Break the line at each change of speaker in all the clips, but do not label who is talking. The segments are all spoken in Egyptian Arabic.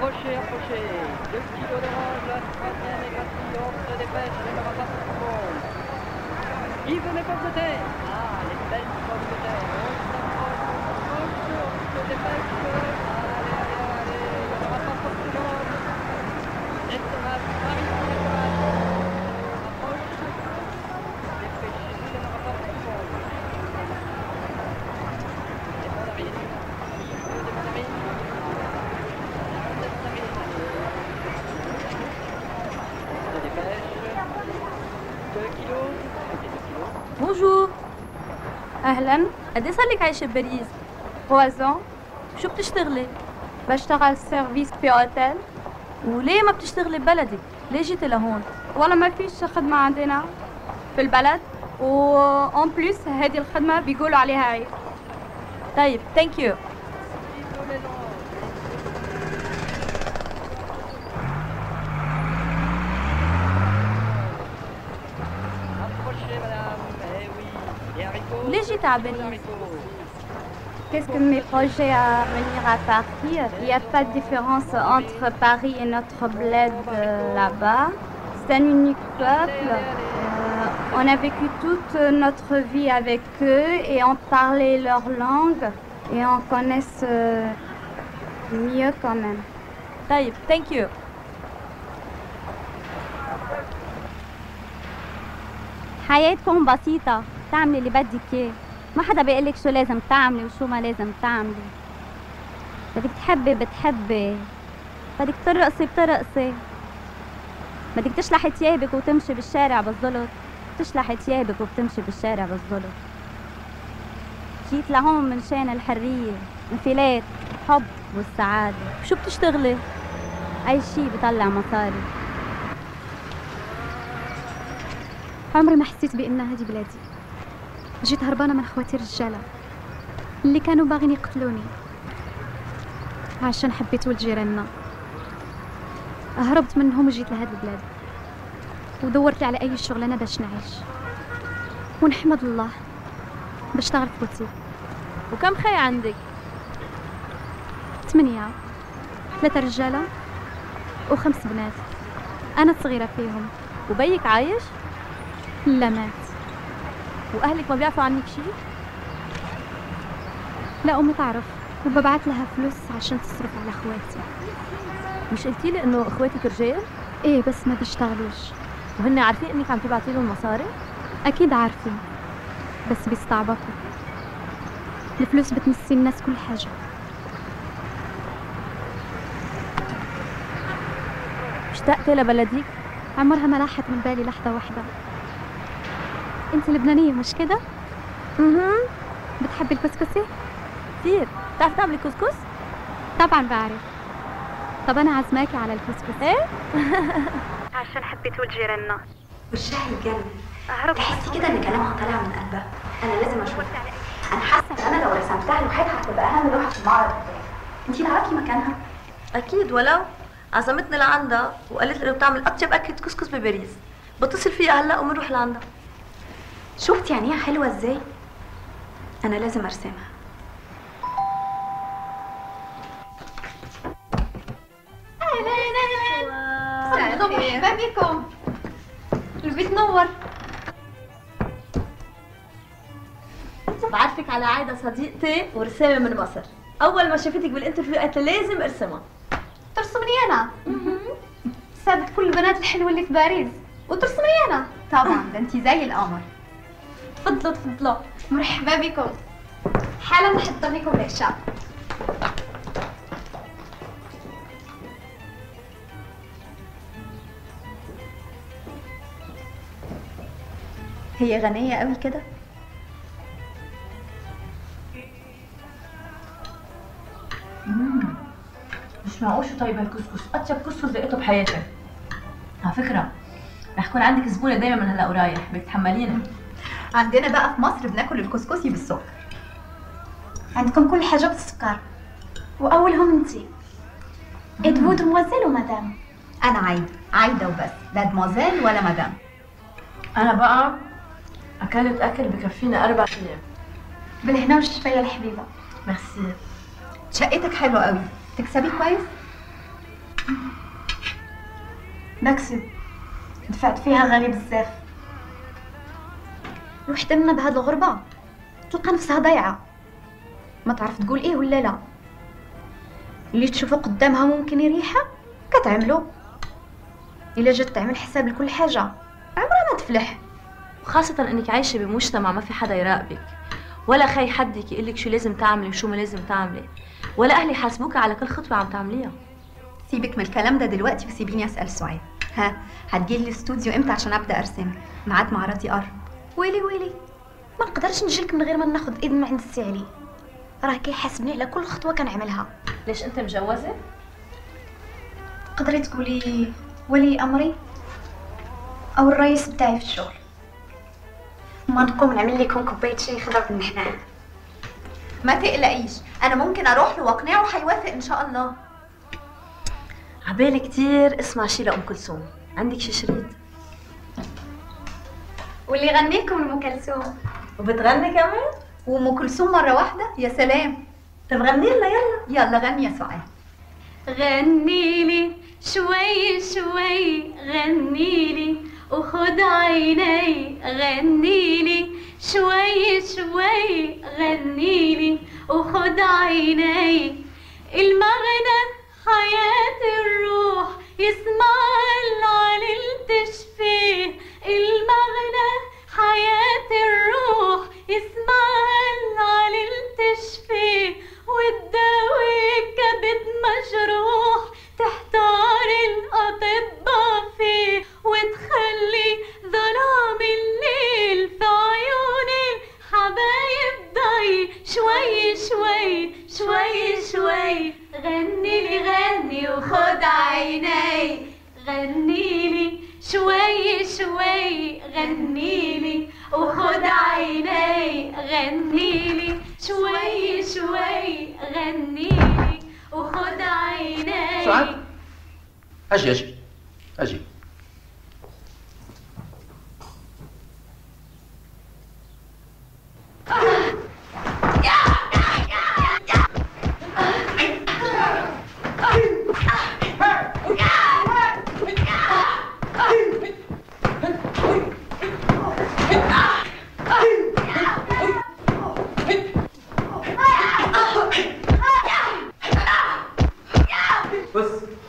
Approchez, approchez. 2 kilos d'orange, la troisième est gratuite. On se dépêche, il n'y aura pas pour tout le monde. Qui veut mes pommes de terre Ah, les belles pommes de terre. On s'approche, on s'approche, on se dépêche. Allez, allez, allez, il n'y en aura pas pour tout le monde. Les tomates, par ici les tomates. On approche. Dépêchez-vous, il n'y en aura pas pour tout le monde. Des mandarines. Qui veut des mandarines On se dépêche. 2 kilos. Mettez 2 kilos.
بونجور اهلا قد ايه صار لك عايشه بباريس
بوازون
شو بتشتغلي
بشتغل سيرفيس في اوتيل
وليه ما بتشتغلي ببلدك ليه جيتي لهون
والله ما فيش خدمة عندنا في البلد و اون بليس هذه الخدمة بيقولوا عليها عيب
طيب ثانك يو
Approchez, madame. Eh oui. Les haricots.
ليه جيتي على
Les
باريس
haricots.
Qu'est-ce que mes projets à venir à Paris Il n'y a pas de différence entre Paris et notre bled euh, là-bas. C'est un unique peuple. Euh, on a vécu toute notre vie avec eux et on parlait leur langue et on connaît euh, mieux quand même.
طيب ثانك يو
حياتكم بسيطة تعملي اللي بدك اياه ما حدا بيقلك شو لازم تعملي وشو ما لازم تعملي بدك تحبي بتحبي بدك ترقصي بترقصي بدك تشلحي ثيابك وتمشي بالشارع بالزلط تشلحي ثيابك وبتمشي بالشارع بالزلط جيت لهون من شان الحرية انفلات حب والسعادة
شو بتشتغلي
أي شي بيطلع مصاري عمري ما حسيت بأن هذه بلادي جيت هربانة من اخواتي الرجالة اللي كانوا باغين يقتلوني عشان حبيت ولد جيراننا هربت منهم وجيت لهاد البلاد ودورت على أي شغلانة باش نعيش ونحمد الله بشتغل في بوتيك
وكم خي عندك
ثمانية ثلاثة رجالة وخمس بنات أنا الصغيرة فيهم
وبيك عايش
لا مات
واهلك ما بيعرفوا عنك شيء
لا أمي تعرف وببعت لها فلوس عشان تصرف على اخواتي
مش قلتي لي انه اخواتك رجال
ايه بس ما بيشتغلوش
وهن عارفين انك عم تبعتي لهم مصاري
اكيد عارفين بس بيستعبطوا الفلوس بتنسي الناس كل حاجة
اشتقتي لبلدك
عمرها ما راحت من بالي لحظة واحدة انت لبنانية مش كده؟
اها
بتحبي الكسكسي؟
كثير بتعرفي تعملي كسكس
طبعا بعرف طب انا عازماكي على الكسكس
ايه
عشان حبيت ولد جيراننا
وشها الجنة
هرب
تحسي كده ان كلامها طالع من قلبها انا لازم اشوفها انا حاسه ان انا لو رسمتها لوحدها هتبقى اهم لوحه في المعرض بتاعي انتي تعرفي مكانها
اكيد ولو عزمتني لعندها وقالت لي انه بتعمل اطيب اكله كسكس بباريس بتصل فيها هلا وبنروح لعندها
شفتي عينيها حلوه ازاي انا لازم ارسمها
مرحبا بكم البيت نور
بعرفك على عايدة صديقتي ورسامة من مصر أول ما شافتك بالانترفيو قالت لي لازم أرسمها
ترسمني انا سابت كل البنات الحلوه اللي في باريس وترسمني انا طبعا ده انت زي القمر
تفضلوا تفضلوا
مرحبا بكم حالا نحضر لكم العشاء
هي غنيه قوي كده
مش معقول شو طيب هالكسكس أطيب كسكس لقيته بحياتي على فكرة رح يكون عندك زبونة دايما من هلا ورايح بدك تحمليني
عندنا بقى في مصر بناكل الكسكسي بالسكر عندكم كل حاجة بالسكر وأولهم انتي ادفو دموازيل ومدام أنا عايدة عايدة وبس لا دموازيل ولا مدام
أنا بقى أكلت أكل بكفينا أربع أيام
بالهنا والشفاية الحبيبة
ميرسي
شقتك حلوة قوي تكسبي كويس بكسب دفعت فيها غالي بزاف الوحدة منا بهاد الغربة تلقى نفسها ضايعة ما تعرف تقول ايه ولا لا اللي تشوفه قدامها ممكن يريحها كتعملو الا جات تعمل حساب لكل حاجة عمرها ما تفلح
وخاصة انك عايشة بمجتمع ما في حدا يراقبك ولا خي حدك يقلك شو لازم تعملي وشو ما لازم تعملي ولا اهلي يحاسبوك على كل خطوة عم تعمليها
سيبك من الكلام ده دلوقتي وسيبيني اسال سؤال ها هتجيلي الاستوديو امتى عشان ابدا ارسم ميعاد معرضي قرب
ويلي ويلي ما نقدرش نجيلك من غير ما ناخذ اذن من عند السي علي راه كيحاسبني على كل خطوه كنعملها
ليش انت مجوزة؟
تقدري تقولي ولي امري او الرئيس بتاعي في الشغل ما نقوم نعمل لكم كوبايه شاي خضر بالنعناع
ما تقلقيش انا ممكن اروح له واقنعه حيوافق ان شاء الله
عبالي كتير اسمع شي لأم كلثوم عندك شي شريط
واللي يغني لكم ام كلثوم
وبتغني كمان؟
وام كلثوم مره واحده يا سلام
طب غني لنا يلا
يلا غني يا سعاد
غني لي شوي شوي غني لي وخد عيني غني لي شوي شوي غني لي وخد عيني المغنى حياة الروح يسمع العليل تشفيه المغنى حياة الروح يسمع العليل تشفيه وتداوي كبد مجروح تحتار الأطباء فيه وتخلي ظلام الليل في عيون الحبايب ضي شوي شوي شوي شوي غني لي غني وخد عيني غني لي شوي شوي غني لي وخد عيني غني لي شوي شوي غني لي وخد عيني
سعاد اجي اجي اجي بص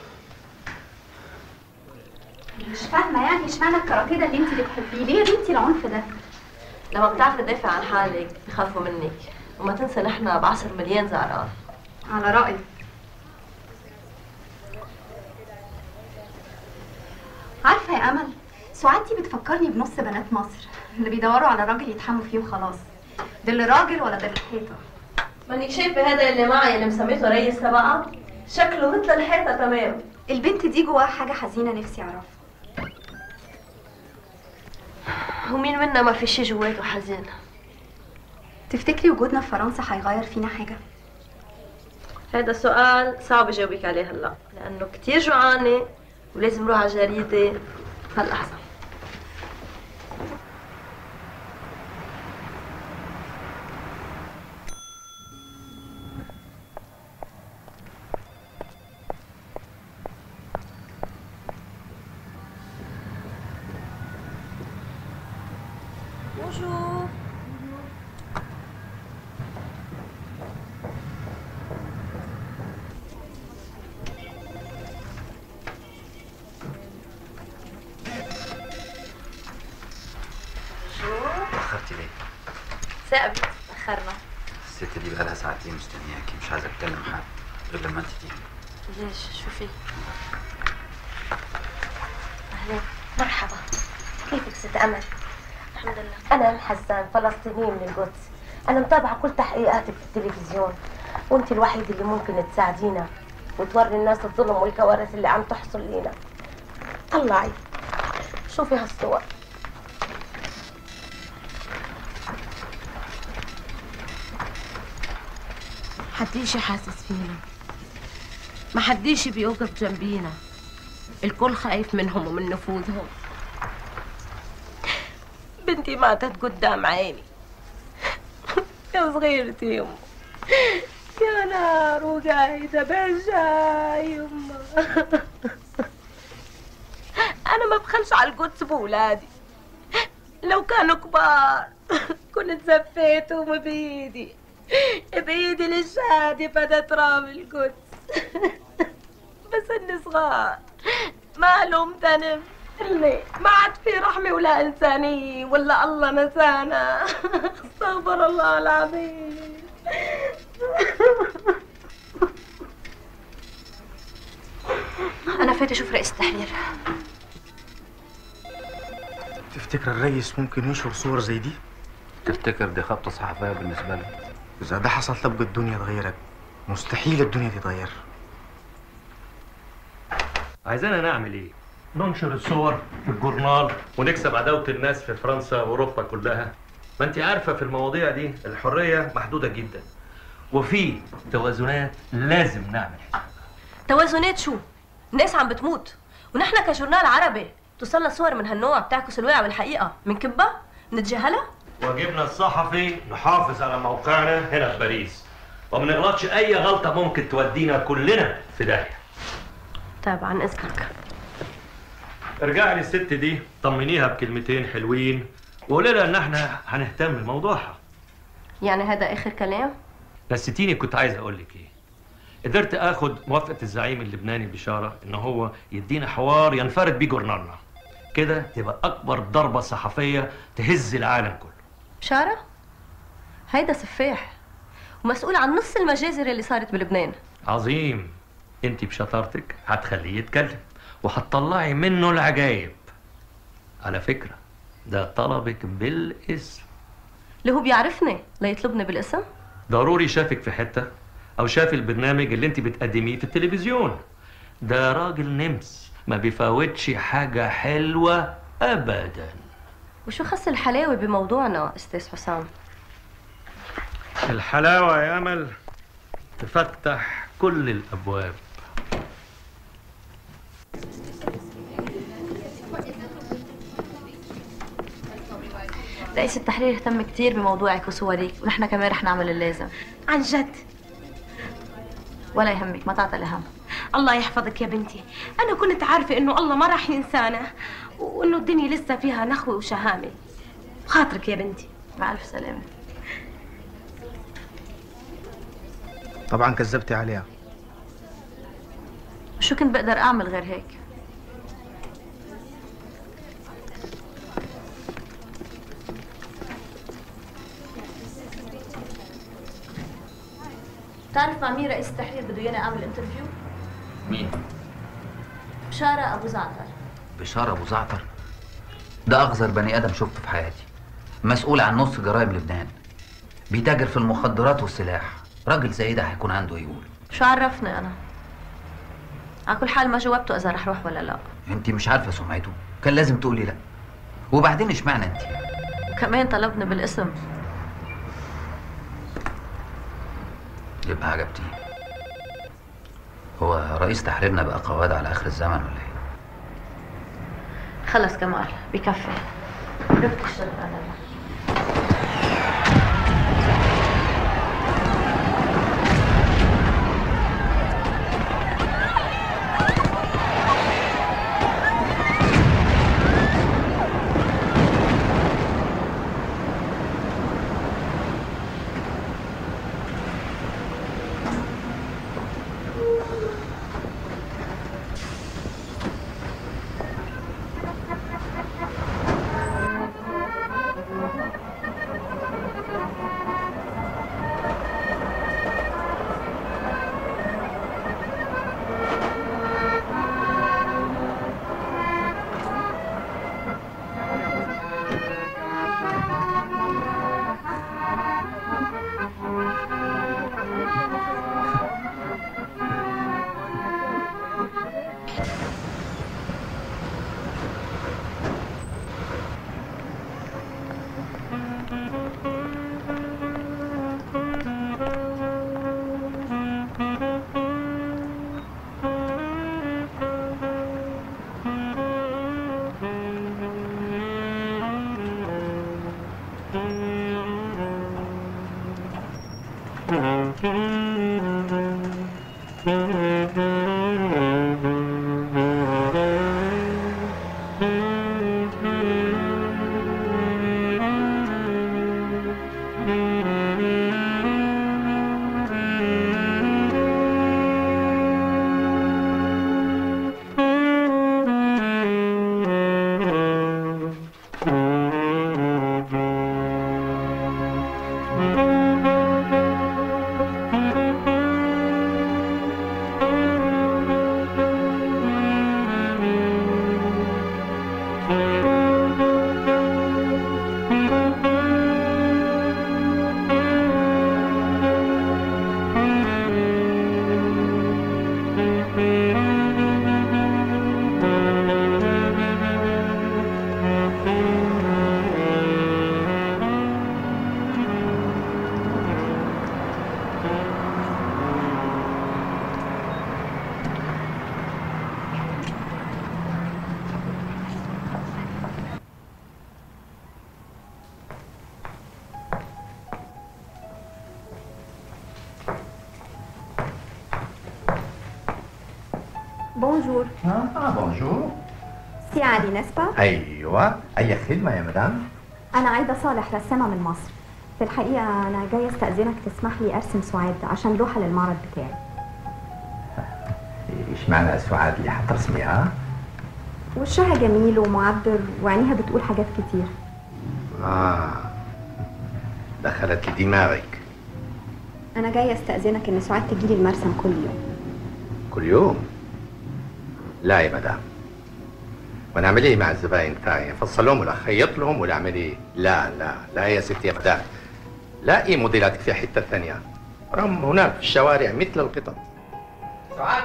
مش فاهمه يعني اشمعنى الكاراتيه ده اللي انت بتحبيه ليه يا بنتي العنف ده
لما بتعرفي تدافع عن حالك بخافوا منك وما تنسى نحن بعصر مليان زعران
على رايك عارفه يا امل سعاد دي بتفكرني بنص بنات مصر اللي بيدوروا على راجل يتحموا فيه وخلاص دل راجل ولا دل حيطه
مانك شايفة هذا اللي معي اللي مسميته ريس تبعها شكله مثل الحيطة تمام
البنت دي جواها حاجه حزينه نفسي اعرفها
ومين منا ما في شي جواته حزين
تفتكري وجودنا في فرنسا هيغير فينا حاجه
هذا سؤال صعب اجاوبك عليه هلا لانه كتير جوعانة ولازم اروح على جريدة هلا احسن Bonjour.
تاخرتي ليه؟
ثاقبت تأخرنا
الست دي بقالها ساعتين مستنياكي مش عايزه اتكلم حد غير لما انت تيجي
ليش شو في؟
أهلا مرحبا كيفك ست أمل؟ الحمد لله أنا أم حسان فلسطينية من القدس أنا متابعة كل تحقيقاتك في التلفزيون وأنت الوحيدة اللي ممكن تساعدينا وتوري الناس الظلم والكوارث اللي عم تحصل لينا طلعي شوفي هالصور
حديش حاسس فينا ما حديش بيوقف جنبينا الكل خايف منهم ومن نفوذهم بنتي ماتت قدام عيني يا صغيرتي يا أم
يا نار وقايدة بجاي يما أنا ما بخلش على القدس بولادي لو كانوا كبار كنت زفيتهم بإيدي بإيدي للشادي فدا تراب القدس بس إني صغار ما لهم ذنب اللي ما عاد في رحمة ولا إنسانية ولا الله نسانا استغفر الله العظيم
انا فايت اشوف رئيس التحرير
تفتكر الرئيس ممكن ينشر صور زي دي؟
تفتكر دي خبطة صحفية بالنسبة لي
إذا ده حصل تبقى الدنيا اتغيرت مستحيل الدنيا تتغير
عايزانا نعمل ايه؟ ننشر الصور في الجورنال ونكسب عداوة الناس في فرنسا واوروبا كلها ما انت عارفة في المواضيع دي الحرية محدودة جدا وفي توازنات لازم نعمل
توازنات شو؟ الناس عم بتموت ونحن كجورنال عربي توصلنا صور من هالنوع بتعكس الواقع والحقيقة من كبة نتجاهلها؟
واجبنا الصحفي نحافظ على موقعنا هنا في باريس وما نغلطش اي غلطة ممكن تودينا كلنا في داهية
طيب عن اذنك
ارجعي للست دي طمنيها بكلمتين حلوين وقولي لها ان احنا هنهتم بموضوعها
يعني هذا اخر كلام؟
نسيتيني كنت عايز اقول لك ايه قدرت اخد موافقه الزعيم اللبناني بشاره ان هو يدينا حوار ينفرد بيه جورنالنا كده تبقى اكبر ضربه صحفيه تهز العالم كله
بشارة؟ هيدا سفاح ومسؤول عن نص المجازر اللي صارت بلبنان
عظيم انت بشطارتك هتخليه يتكلم وهتطلعي منه العجايب على فكره ده طلبك بالاسم
اللي هو بيعرفني ليطلبني بالاسم؟
ضروري شافك في حته او شاف البرنامج اللي انت بتقدميه في التلفزيون ده راجل نمس ما بيفوتش حاجه حلوه ابدا
وشو خص الحلاوة بموضوعنا استاذ حسام؟
الحلاوه يا امل تفتح كل الابواب
رئيس التحرير اهتم كتير بموضوعك وصورك ونحن كمان رح نعمل اللازم
عن جد
ولا يهمك ما تعطي هم
الله يحفظك يا بنتي أنا كنت عارفة إنه الله ما راح ينسانا وإنه الدنيا لسه فيها نخوة وشهامة خاطرك يا بنتي
مع ألف سلامة
طبعا كذبتي عليها
شو كنت بقدر أعمل غير هيك بتعرف مع مين رئيس التحرير بده اياني اعمل انترفيو؟
مين؟
بشارة أبو زعتر
بشار ابو زعتر ده اغزر بني ادم شفته في حياتي مسؤول عن نص جرائم لبنان بيتاجر في المخدرات والسلاح راجل زي ده هيكون عنده يقول
شو عرفني أنا؟ على كل حال ما جاوبته إذا رح روح ولا لا
انت مش عارفه سمعته كان لازم تقولي لا وبعدين اشمعنى انت
وكمان طلبني بالاسم
يبقى عجبتيه هو رئيس تحريرنا بقى قواد على اخر الزمن ولا ايه
خلص كمال بكفي رفت الشغل أنا
بونجور
اه بونجور
سي علي نسبة
ايوه اي خدمه يا مدام
أنا عايدة صالح رسامة من مصر في الحقيقة أنا جاية استأذنك تسمح لي أرسم سعاد عشان لوحة للمعرض بتاعي
ايش معنى سعاد اللي حترسميها
وشها جميل ومعبر وعينيها بتقول حاجات كتير
اه دخلت لدماغك
أنا جاية استأذنك إن سعاد تجيلي المرسم كل يوم
كل يوم لا يا مدام وانا اعمل ايه مع الزباين تاعي افصل لهم ولا اخيط لهم ولا اعمل ايه لا لا لا يا ستي يا مدام لاقي موديلاتك في حته ثانيه رم هناك في الشوارع مثل القطط سعاد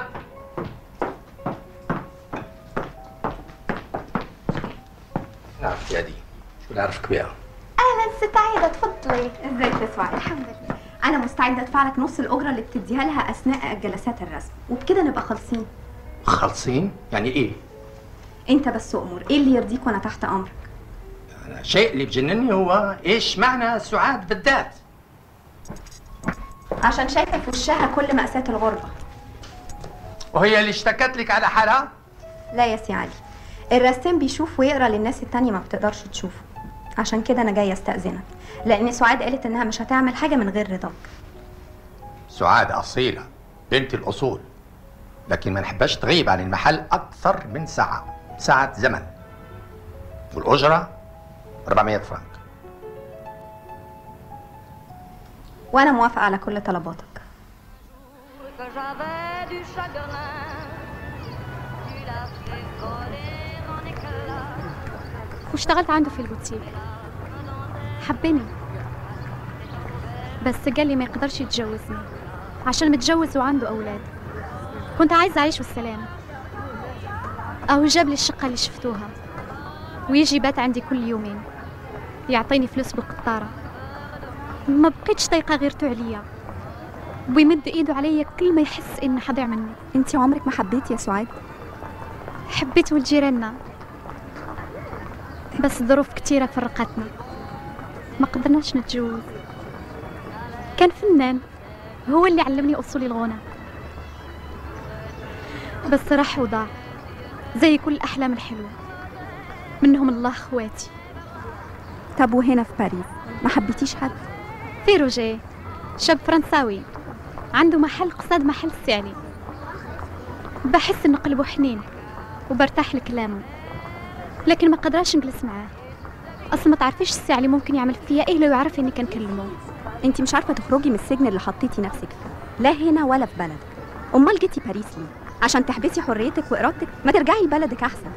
نعرف يا دي شو اللي اعرفك بها
أهلا ست عايدة اتفضلي ازيك يا سعاد الحمد لله أنا مستعدة أدفع لك نص الأجرة اللي بتديها لها أثناء جلسات الرسم وبكده نبقى خالصين
خالصين يعني ايه
أنت بس أمور إيه اللي يرضيك وأنا تحت أمرك
أنا الشيء اللي بجنني هو ايش معنى سعاد بالذات
عشان شايفة في وشها كل مأساة الغربة
وهي اللي اشتكت لك على حالها
لا يا سي علي الرسام بيشوف ويقرا للناس التانية ما بتقدرش تشوفه عشان كده انا جايه استأذنك لان سعاد قالت انها مش هتعمل حاجه من غير رضاك
سعاد أصيلة بنت الأصول لكن ما نحبش تغيب عن المحل أكثر من ساعة ساعة زمن والأجرة 400 فرنك
وانا موافقه على كل طلباتك
que j'avais du chagrin. Tu l'as fait voler mon éclat.
واشتغلت عنده في البوتيك حبني بس قال لي ما يقدرش يتجوزني عشان متجوز وعنده أولاد كنت عايزة أعيش والسلام أهو جاب لي الشقة اللي شفتوها ويجي بات عندي كل يومين يعطيني فلوس بالقطارة ما بقيتش طايقة غيرته عليا ويمد ايده عليا كل ما يحس انه حضيع مني
انت عمرك ما حبيتي يا سعاد
حبيت ولد جيراننا بس ظروف كتيرة فرقتنا ما قدرناش نتجوز كان فنان هو اللي علمني أصول الغنى بس راح وضاع زي كل الأحلام الحلوة منهم الله أخواتي
طب وهنا في باريس ما حبيتيش حد
في روجيه شاب فرنساوي عنده محل قصاد محل السعلي بحس انه قلبه حنين وبرتاح لكلامه لكن ما قدراش نجلس معاه اصلا ما تعرفيش السعلي ممكن يعمل فيا ايه لو يعرف اني كنكلمه
انت مش عارفه تخرجي من السجن اللي حطيتي نفسك فيه لا هنا ولا في بلدك امال جيتي باريس ليه عشان تحبسي حريتك وارادتك ما ترجعي لبلدك احسن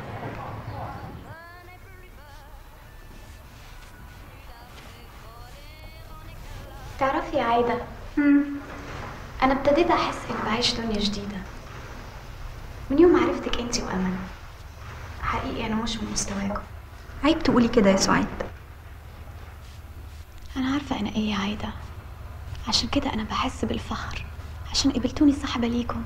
تعرفي يا عايدة أنا ابتديت أحس إني بعيش دنيا جديدة من يوم ما عرفتك أنت وأمل حقيقي أنا مش من مستواكم
عيب تقولي كده يا سعاد
أنا عارفة أنا إيه يا عايدة عشان كده أنا بحس بالفخر عشان قبلتوني صاحبة ليكم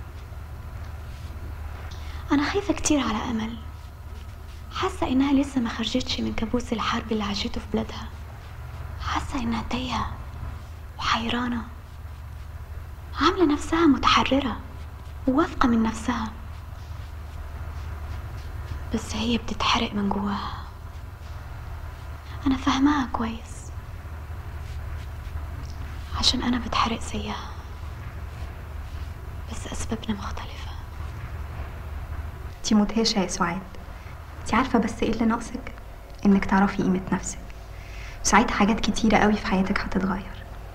أنا خايفة كتير على أمل حاسة إنها لسه ما خرجتش من كابوس الحرب اللي عاشته في بلادها حاسة إنها تايهة حيرانة عاملة نفسها متحررة وواثقة من نفسها بس هي بتتحرق من جواها أنا فاهماها كويس عشان أنا بتحرق زيها بس أسبابنا مختلفة
انتي مدهشة يا سعاد انتي عارفة بس ايه اللي ناقصك انك تعرفي قيمة نفسك ساعتها حاجات كتيرة قوي في حياتك هتتغير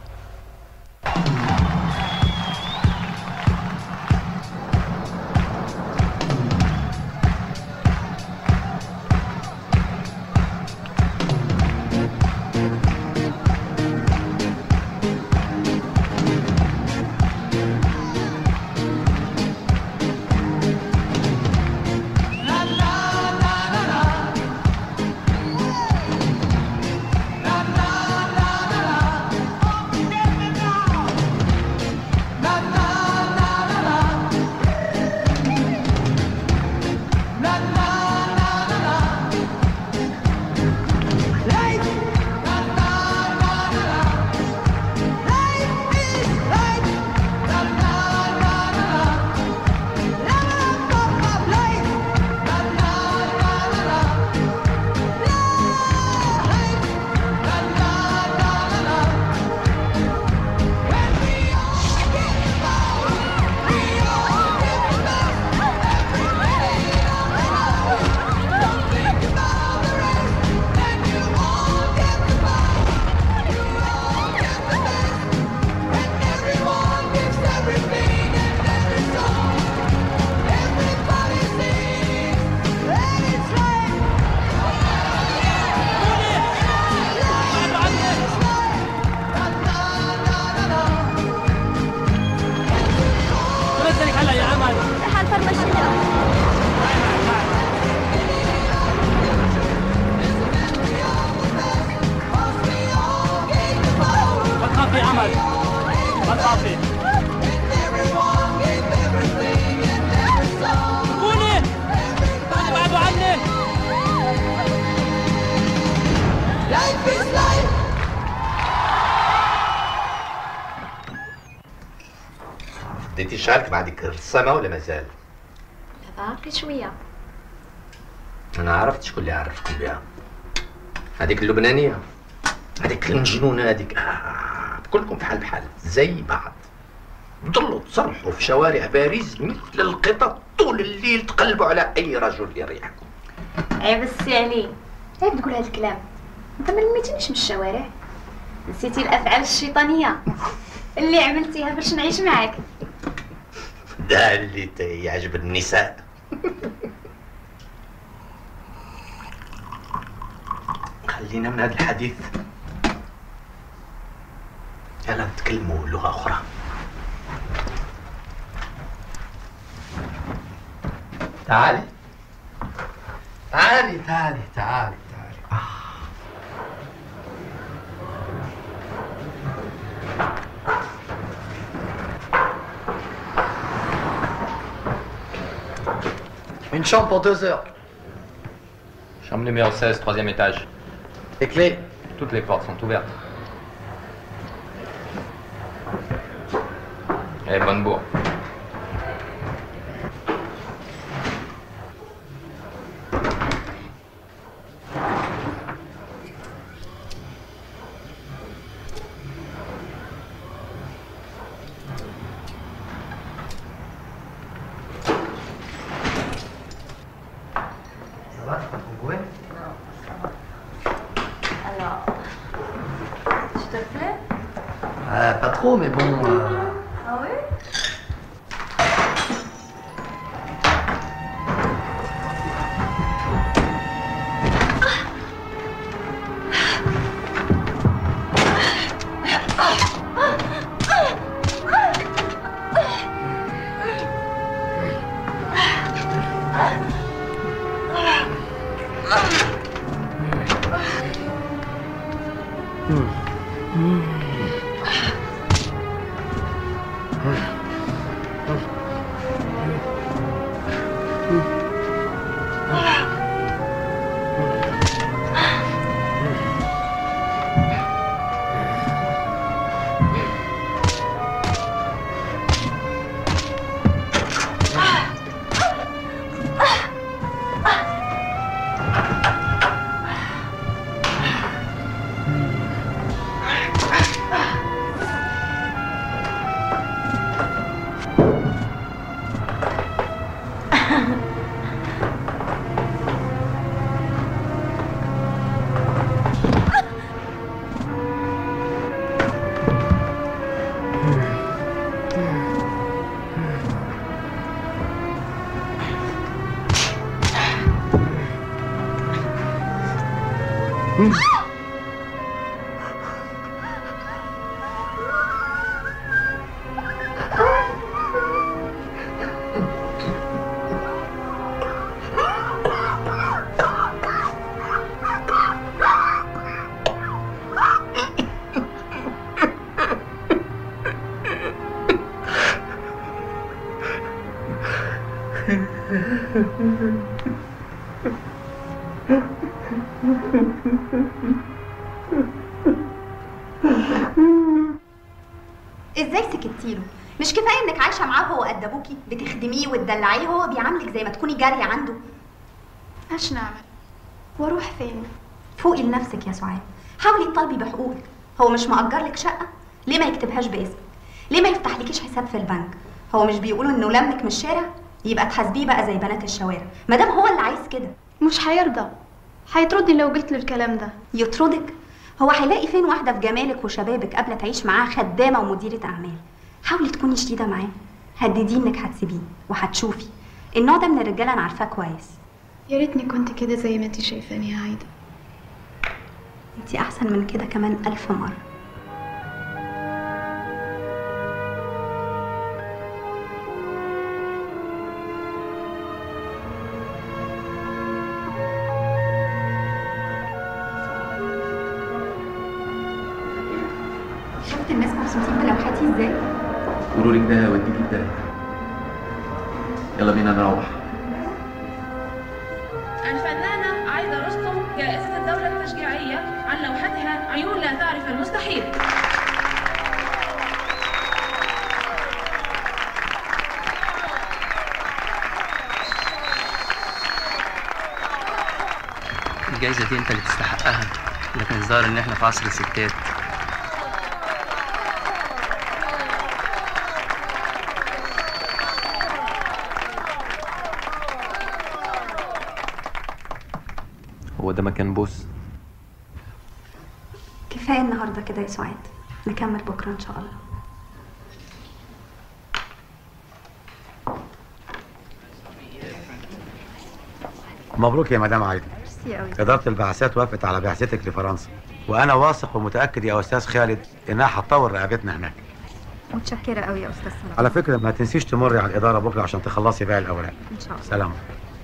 نزلك هلا يا امل
تعال فرمشينا
ما تخافي يا امل ما تخافي قولي ابعدوا عني
Life is life.
بديتي تشارك مع ديك الرسامة ولا مازال؟
بعرفي شوية
أنا عرفت شكون اللي عرفكم بها هذيك اللبنانية هذيك المجنونة هذيك آه. كلكم بحال بحال زي بعض ضلوا تصرحوا في شوارع باريس مثل القطط طول الليل تقلبوا على أي رجل يريحكم
ايه بس يعني عيب تقول هذا الكلام انت ما لميتنيش من الشوارع نسيتي الافعال الشيطانيه اللي عملتيها باش نعيش معاك
ده اللي ت- يعجب النساء خلينا من هذا الحديث يلا نتكلموا لغة أخرى تعالي تعالي تعالي تعالي تعالي
Une chambre pour deux heures.
Chambre numéro 16, troisième étage.
Les clés
Toutes les portes sont ouvertes. Et bonne bourre.
Ça va, t'es pas trop bourré
Alors, je te plais
Euh, Pas trop, mais bon. euh,
Ah oui
ازاي سكتي له مش كفايه انك عايشه معاه هو قد ابوكي بتخدميه وتدلعيه هو بيعاملك زي ما تكوني جاريه عنده
ايش نعمل واروح فين
فوقي لنفسك يا سعاد حاولي تطالبي بحقوقك هو مش مأجر لك شقه ليه ما يكتبهاش باسمك ليه ما يفتح لكيش حساب في البنك هو مش بيقولوا انه لمك من الشارع يبقى تحاسبيه بقى زي بنات الشوارع ما دام هو اللي عايز كده
مش هيرضى هيطردني لو قلت له الكلام ده
يطردك هو هيلاقي فين واحده في جمالك وشبابك قبل تعيش معاه خدامه ومديره اعمال حاولي تكوني شديده معاه هدديه انك هتسيبيه وهتشوفي النوع ده من الرجاله انا عارفاه كويس
يا ريتني كنت كده زي ما انت شايفاني يا عايده
انتي احسن من كده كمان الف مره شفت الناس مبسوطين بلوحاتي ازاي
قولوا لك ده هيوديك الدنيا يلا بينا نروح
الفنانة عايدة رستم جائزة الدولة التشجيعية عن لوحتها عيون لا تعرف المستحيل
الجايزة دي انت اللي تستحقها لكن الظاهر ان احنا في عصر الستات
هو ده مكان بوس
كفايه النهارده كده يا سعاد نكمل بكره ان شاء الله
مبروك يا مدام عايده
ميرسي قوي
إدارة البعثات وافقت على بعثتك لفرنسا وأنا واثق ومتأكد يا أستاذ خالد إنها هتطور رقبتنا هناك
متشكره قوي يا استاذ صلاح
على فكرة ما تنسيش تمري على الإدارة بكرة عشان تخلصي باقي الأوراق
ان شاء الله
سلام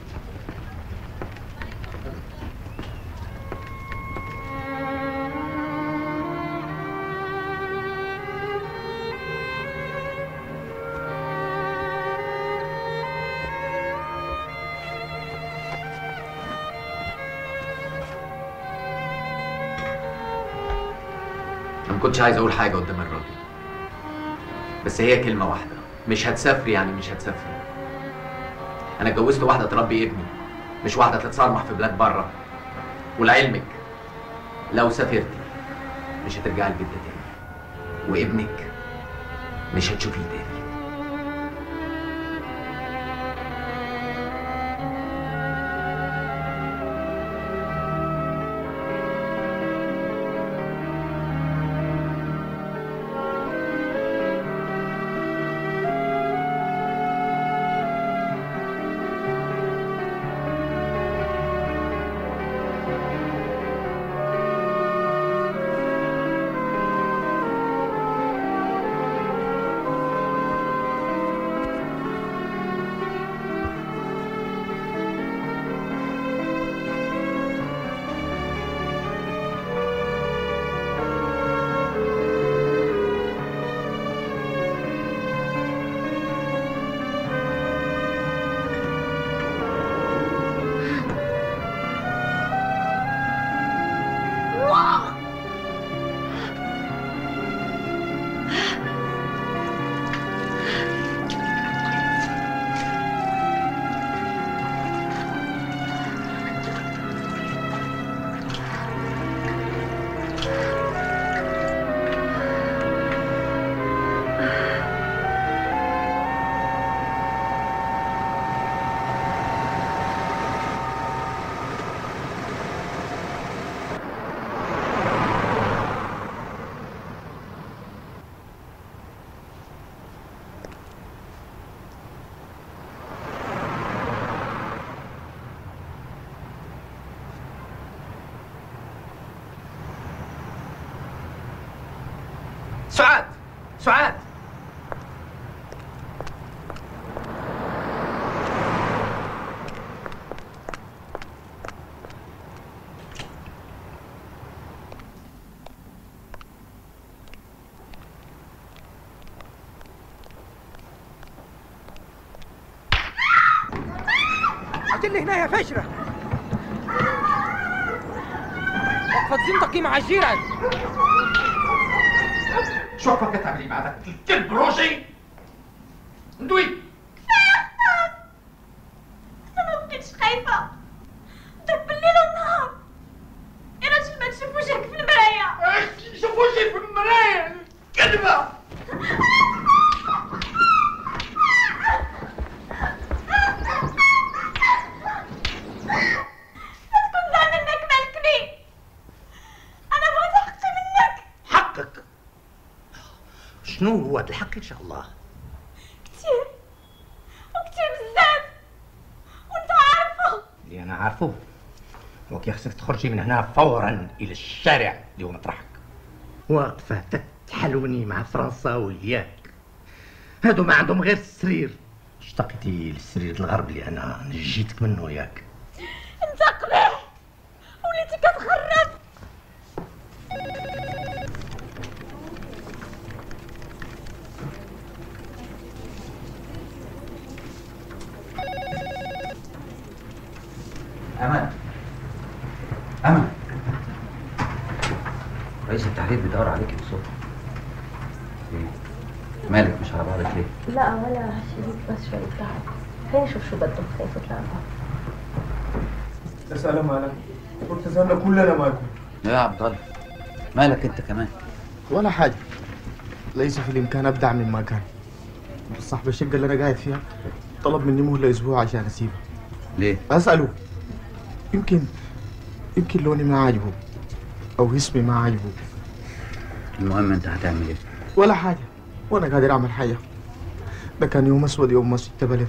انا ما كنتش عايز اقول حاجه قدام الراجل بس هي كلمه واحده مش هتسافري يعني مش هتسافري انا اتجوزت واحده تربي ابني مش واحده تتصرمح في بلاد بره ولعلمك لو سافرتي مش هترجعي البيت ده تاني وابنك مش هتشوفيه تاني
سعاد سعاد
تحت اللي هنا يا فشرة وقد زندقي مع الجيران
شو فكرت تعملي بعدك الكلب روجي اندوي
انا ما كنتش خايفه ضرب بالليل والنهار يا راجل ما تشوف وجهك في المرايه
شوف وجهي في المرايه كذبه
تكون ظن انك ملكني انا بغيت حقي منك
حقك شنو هو هذا الحق ان شاء الله
كتير وكتير بزاف وانت عارفه
اللي انا عارفه هو كي خصك تخرجي من هنا فورا الى الشارع اللي هو مطرحك واقفه تتحلوني مع فرنسا وياك هادو ما عندهم غير السرير اشتقتي للسرير الغرب اللي انا نجيتك منه ياك
انت قبيح وليتي كتخرب
أمل أمل رئيس التحرير بيدور عليك بصوت ايه مالك مش على بعضك ليه؟
لا ولا هالشيء بس شوي تعب خليني اشوف شو بدهم خليني افوت لعندهم
تسأل مالك قلت زالنا كلنا مالكم
يا عبد الله مالك انت كمان
ولا حاجة ليس في الإمكان أبدع مما كان بس صاحب الشقة اللي أنا قاعد فيها طلب مني مهلة أسبوع عشان أسيبها
ليه؟
أسأله يمكن يمكن لوني ما عاجبه أو اسمي ما عاجبه
المهم انت هتعمل ايه؟
ولا حاجة وأنا قادر أعمل حاجة ده كان يوم أسود يوم ما سبت بلدي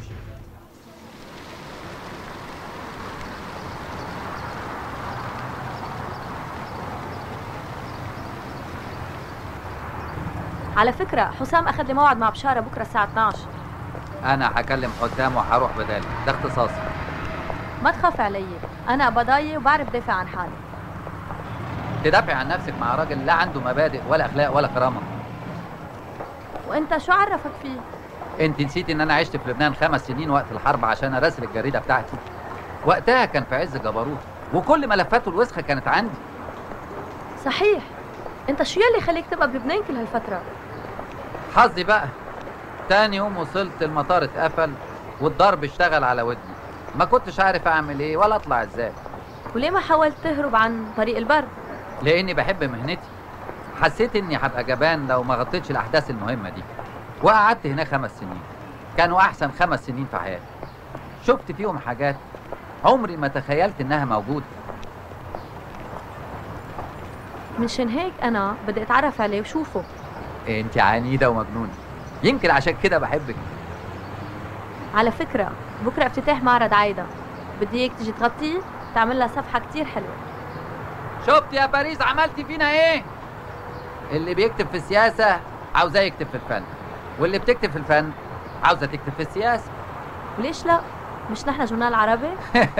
على فكرة حسام أخذ لي موعد مع بشارة بكرة الساعة 12
انا هكلم حسام وهروح بدالك ده اختصاصي
ما تخاف علي أنا بضايع وبعرف دافع عن حالي
تدافع عن نفسك مع راجل لا عنده مبادئ ولا اخلاق ولا كرامه
وأنت شو عرفك فيه؟
انت نسيت ان انا عشت في لبنان خمس سنين وقت الحرب عشان اراسل الجريده بتاعتي وقتها كان في عز جبروت وكل ملفاته الوسخه كانت عندي
صحيح أنت شو يلي خليك تبقى بلبنان كل هالفترة؟
حظي بقى تاني يوم وصلت المطار اتقفل والضرب اشتغل على ودني ما كنتش عارف اعمل ايه ولا اطلع ازاي
وليه ما حاولت تهرب عن طريق البر؟
لاني بحب مهنتي حسيت اني هبقى جبان لو ما غطيتش الاحداث المهمه دي وقعدت هناك خمس سنين كانوا احسن خمس سنين في حياتي شفت فيهم حاجات عمري ما تخيلت انها موجوده
منشان هيك أنا بدي أتعرف عليه وشوفه
انت عنيده ومجنونه يمكن عشان كده بحبك
على فكرة بكرة افتتاح معرض عايدة بدي اياك تيجي تغطيه تعمل لها صفحة كتير حلوة
شفت يا باريس عملتي فينا ايه اللي بيكتب في السياسه عاوزاه يكتب في الفن واللي بتكتب في الفن عاوزه تكتب في السياسه
وليش لا؟ مش نحن جورنال عربي؟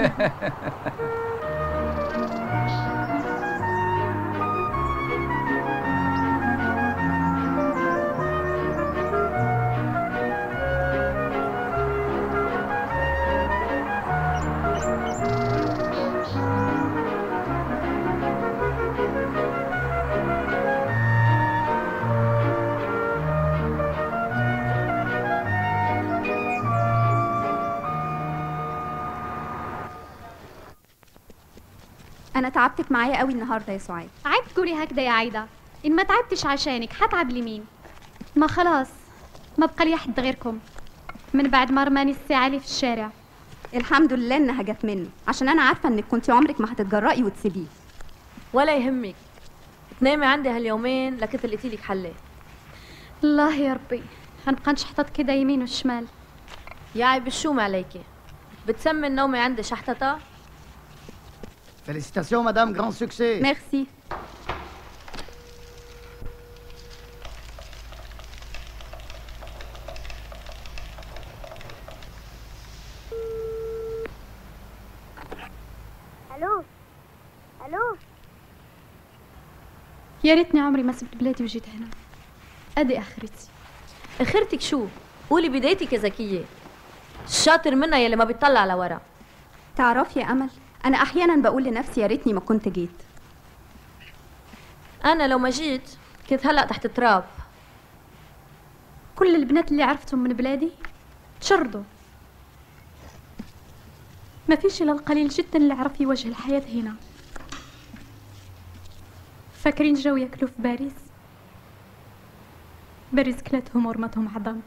انا تعبتك معايا قوي النهارده يا سعاد
عيب تقولي هكذا يا عايدة إن ما تعبتش عشانك حتعب لمين ما خلاص ما بقى لي حد غيركم من بعد ما رماني الساعة لي في الشارع
الحمد لله انها جت منه عشان انا عارفه انك كنت عمرك ما هتتجرأي وتسيبيه
ولا يهمك تنامي عندي هاليومين لكنت لقيتي لك حلة
الله يا ربي هنبقى نشحطط كده يمين وشمال
يا عيب الشوم عليكي بتسمي النومة عندي شحططة
Félicitations, madame, grand succès.
Merci.
الو الو
يا ريتني عمري ما سبت بلادي وجيت هنا ادي اخرتي
اخرتك شو؟ قولي بدايتك يا زكية الشاطر منها يلي ما بيطلع لورا
تعرفي يا امل انا احيانا بقول لنفسي يا ريتني ما كنت جيت
انا لو ما جيت كنت هلا تحت التراب
كل البنات اللي عرفتهم من بلادي تشردوا ما فيش الا القليل جدا اللي عرف يواجه الحياة هنا فاكرين جو ياكلوا في باريس باريس كلتهم ورمتهم عظم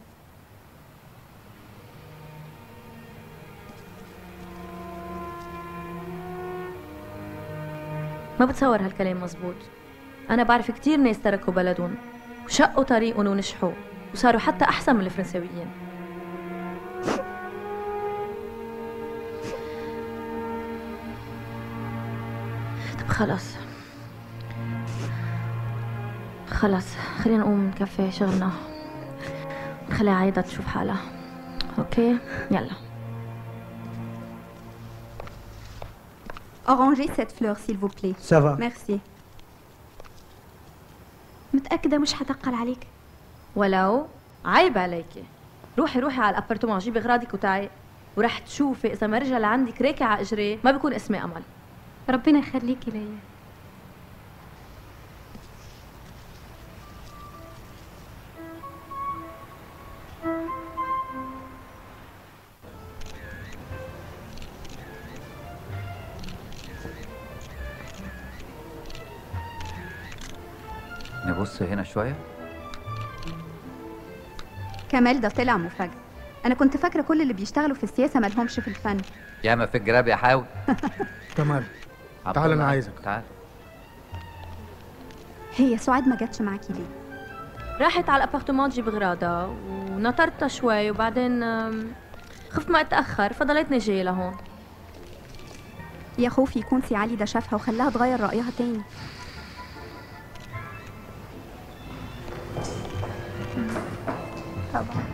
ما بتصور هالكلام مزبوط انا بعرف كتير ناس تركوا بلدهم وشقوا طريقهم ونجحوا وصاروا حتى احسن من الفرنساويين طب خلص خلص خلينا نقوم نكفي شغلنا نخليها عايدة تشوف حالها اوكي يلا
Arrangez cette fleur s'il vous plaît.
Ça va.
Merci.
متأكدة مش حتقل عليك
ولو عيب عليكي روحي روحي على الابارتمان جيبي اغراضك وتعي ورح تشوفي اذا ما رجع لعندك راكع على اجريه ما بيكون اسمي امل
ربنا يخليكي ليا
نبص هنا شويه
كمال ده طلع مفاجأة أنا كنت فاكرة كل اللي بيشتغلوا في السياسة مالهمش في الفن
ياما في الجراب يا حاول
كمال
عبد
تعال أنا
الله،
عايزك.
تعال
هي سعاد ما جاتش معاكي ليه؟
راحت على الابارتمان تجيب اغراضها ونطرتها شوي وبعدين أم، خفت ما اتاخر فضلتني جايه لهون
يا خوفي يكون سي علي ده شافها وخلاها تغير رأيها تاني طبعا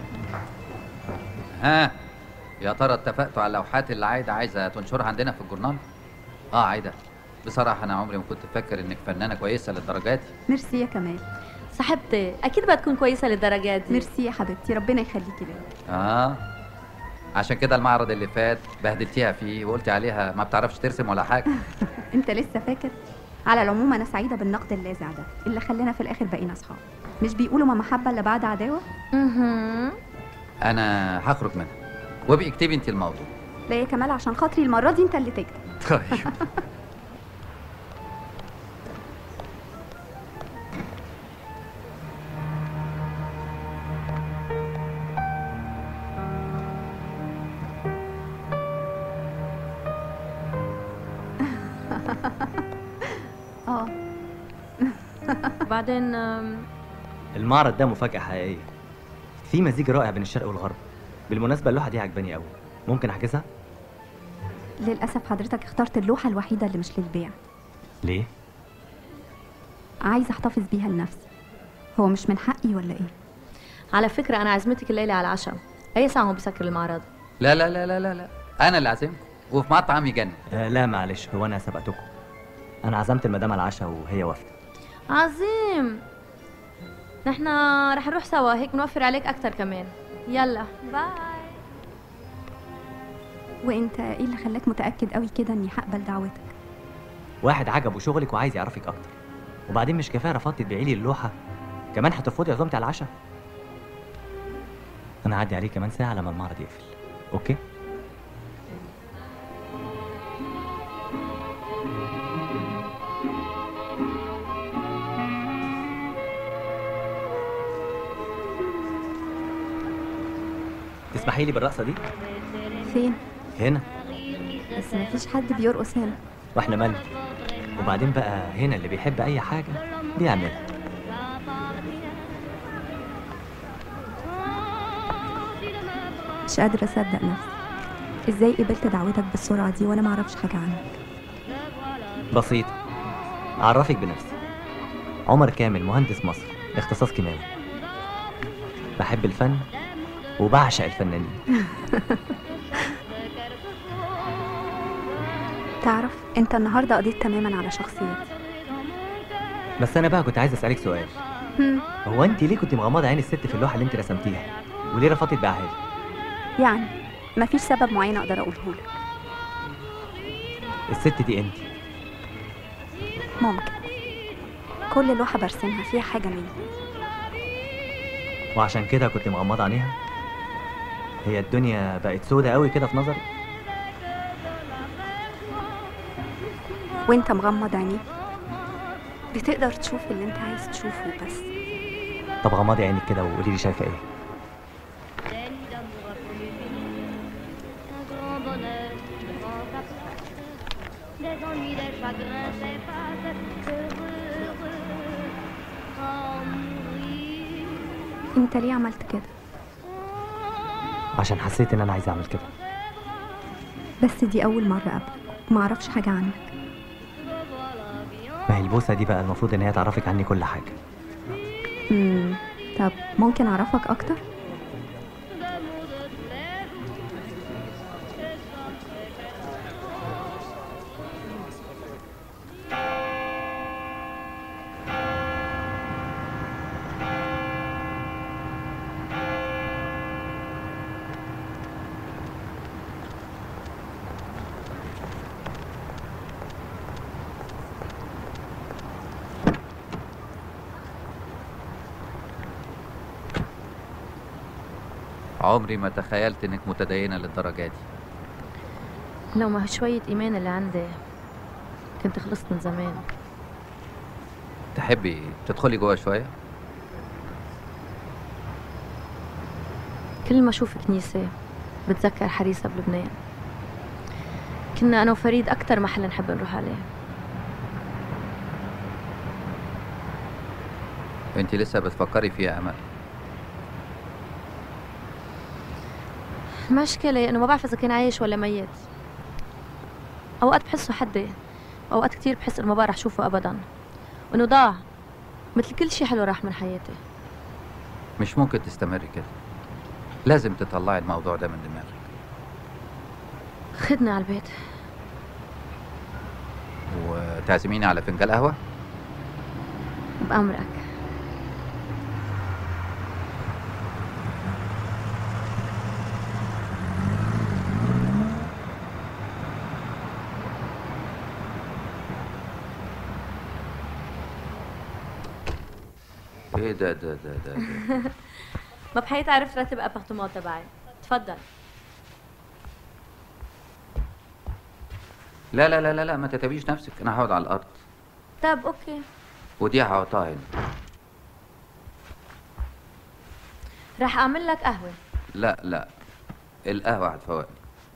ها يا ترى اتفقتوا على اللوحات اللي عايده عايزه تنشرها عندنا في الجورنال اه عايده بصراحه انا عمري ما كنت فاكر انك فنانه كويسه للدرجات دي.
ميرسي يا كمال
صاحبتي اكيد بدها تكون كويسه للدرجات دي
ميرسي يا حبيبتي ربنا يخليكي ليا
اه عشان كده المعرض اللي فات بهدلتيها فيه وقلتي عليها ما بتعرفش ترسم ولا حاجه
انت لسه فاكر على العموم انا سعيده بالنقد اللاذع ده اللي خلانا في الاخر بقينا اصحاب مش بيقولوا ما محبه الا بعد عداوه
اها
انا هخرج منها وابقي اكتبي انت الموضوع
لا يا كمال عشان خاطري المره دي انت اللي تكتب
طيب
اه
بعدين أم،
المعرض ده مفاجأة حقيقية في مزيج رائع بين الشرق والغرب بالمناسبة اللوحة دي عجباني قوي ممكن احجزها؟
للاسف حضرتك اخترت اللوحه الوحيده اللي مش للبيع
ليه؟
عايزه احتفظ بيها لنفسي هو مش من حقي ولا ايه
على فكره انا عزمتك الليله على العشاء اي ساعه هو بيسكر المعرض
لا لا لا لا لا لا انا اللي عازمكم وفي مطعم يجنن
آه لا معلش هو انا سبقتكم انا عزمت المدام على العشاء وهي وافقت
عظيم نحن رح نروح سوا هيك بنوفر عليك اكثر كمان يلا باي
وانت ايه اللي خلاك متاكد قوي كده اني هقبل دعوتك
واحد عجبه شغلك وعايز يعرفك اكتر وبعدين مش كفايه رفضتي تبيعي لي اللوحه كمان هترفضي عزومتي على العشاء انا هعدي عليه كمان ساعه لما المعرض يقفل اوكي تسمحي لي بالرقصه دي
فين
هنا
بس مفيش حد بيرقص هنا
واحنا مالنا وبعدين بقى هنا اللي بيحب اي حاجه بيعملها
مش قادره اصدق نفسي ازاي قبلت دعوتك بالسرعه دي وانا معرفش حاجه عنك
بسيط اعرفك بنفسي عمر كامل مهندس مصر اختصاص كيماوي بحب الفن وبعشق الفنانين
تعرف انت النهارده قضيت تماما على شخصيتي
بس انا بقى كنت عايز اسالك سؤال
هم،
هو انت ليه كنت مغمضه عين الست في اللوحه اللي انت رسمتيها وليه رفضتي تبيعها لي
يعني مفيش سبب معين اقدر اقوله لك
الست دي انت
ممكن كل لوحة برسمها فيها حاجة مني
وعشان كده كنت مغمضة عينيها هي الدنيا بقت سودة قوي كده في نظري
وانت مغمض عينيك بتقدر تشوف اللي انت عايز تشوفه بس
طب غمضي عينك كده وقولي لي شايفة ايه
Un grand bonheur, de grand absence. Des ennuis, des chagrins s'effacent. Heureux, heureux, en mourir.
انت ليه عملت كده
عشان حسيت ان انا عايز اعمل كده
بس دي اول مرة قبلك معرفش حاجة عنك
ما هي البوسة دي بقى المفروض ان هي تعرفك عني كل حاجة
مم. طب ممكن اعرفك اكتر
عمري ما تخيلت انك متدينة للدرجة دي
لو ما شوية إيمان اللي عندي كنت خلصت من زمان
تحبي تدخلي جوه شوية
كل ما أشوف كنيسة بتذكر حريسة بلبنان كنا أنا وفريد أكتر محل نحب نروح عليه
انت لسه بتفكري فيها امل
المشكلة إنه ما بعرف إذا كان عايش ولا ميت أوقات بحسه حدي وأوقات كتير بحس إنه ما بقى رح أشوفه أبدا وإنه ضاع مثل كل شي حلو راح من حياتي
مش ممكن تستمري كده لازم تطلعي الموضوع ده من دماغك
خدني على البيت
وتعزميني على فنجان قهوة
بأمرك
ايه ده ده ده ده, ده.
ما بحياتي عرفت رتب ابارتمون تبعي تفضل
لا لا لا لا لا ما تتعبيش نفسك انا هقعد على الارض
طب اوكي
ودي هحطها هنا
رح اعمل لك قهوه
لا لا القهوة هتفوقني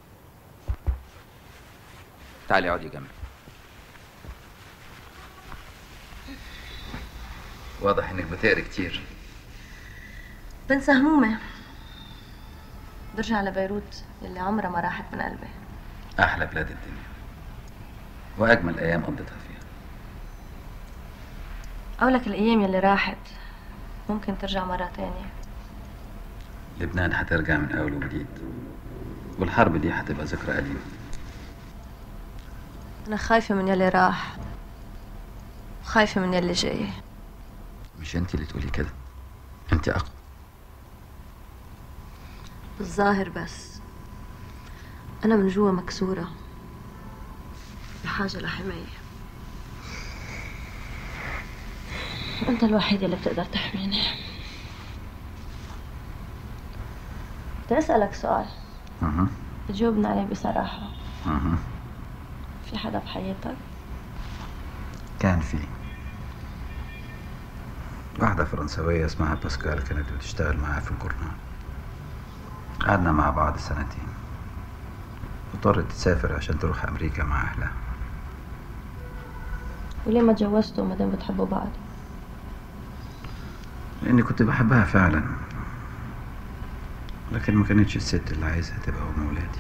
تعالي اقعدي جنبي واضح انك بتقري كتير
بنسى همومي برجع لبيروت اللي عمرها ما راحت من قلبي
احلى بلاد الدنيا واجمل ايام قضيتها فيها
أقولك الأيام يلي راحت ممكن ترجع مرة تانية
لبنان هترجع من اول وجديد والحرب دي هتبقى ذكرى أليمة
أنا خايفة من يلي راح خايفة من يلي جاي
مش انت اللي تقولي كده انت اقوى
بالظاهر بس أنا من جوا مكسورة بحاجة لحماية أنت الوحيد اللي بتقدر تحميني بدي أسألك سؤال
اها
تجاوبني عليه بصراحة
اها
في حدا بحياتك؟
كان في واحدة فرنسوية اسمها باسكال كانت بتشتغل معايا في الجورنال قعدنا مع بعض سنتين اضطرت تسافر عشان تروح أمريكا مع أهلها
وليه ما تجوزتوا ما دام بتحبوا بعض؟
لأني كنت بحبها فعلا لكن ما كانتش الست اللي عايزها تبقى أم ولادي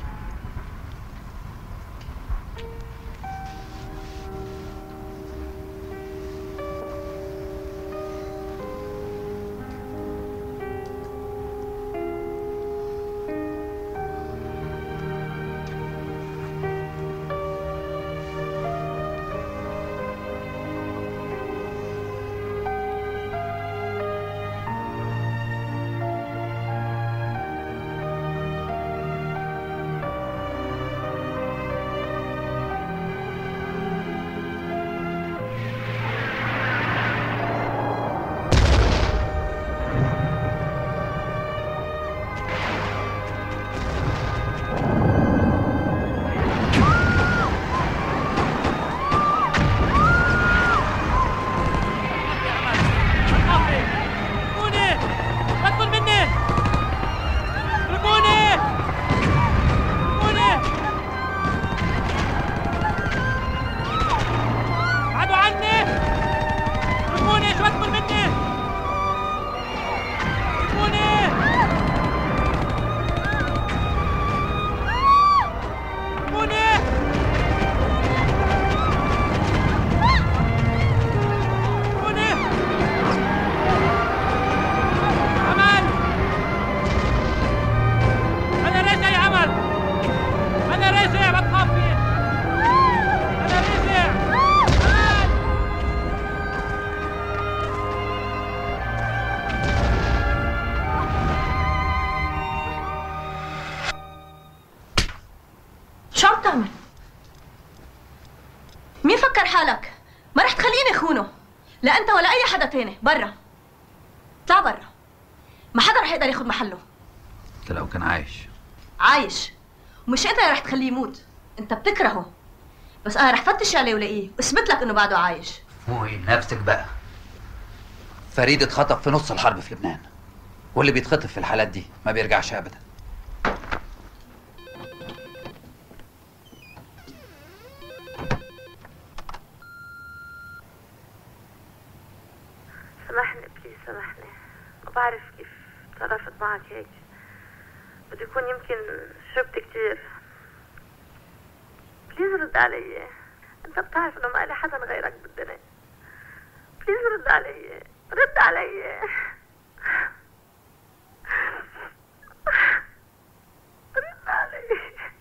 حالك ما رح تخليني خونه لا انت ولا اي حدا تاني برا اطلع برا ما حدا رح يقدر ياخذ محله
انت لو كان عايش
عايش ومش انت اللي رح تخليه يموت انت بتكرهه بس انا رح فتش عليه ولاقيه واثبت لك انه بعده عايش
فوقي نفسك بقى فريد اتخطف في نص الحرب في لبنان واللي بيتخطف في الحالات دي ما بيرجعش ابدا
سامحني بليز سامحني ما بعرف كيف تصرفت معك هيك بده يكون يمكن شربت كتير بليز رد علي انت بتعرف انه ما لي حدا غيرك بالدنيا بليز رد علي رد علي رد علي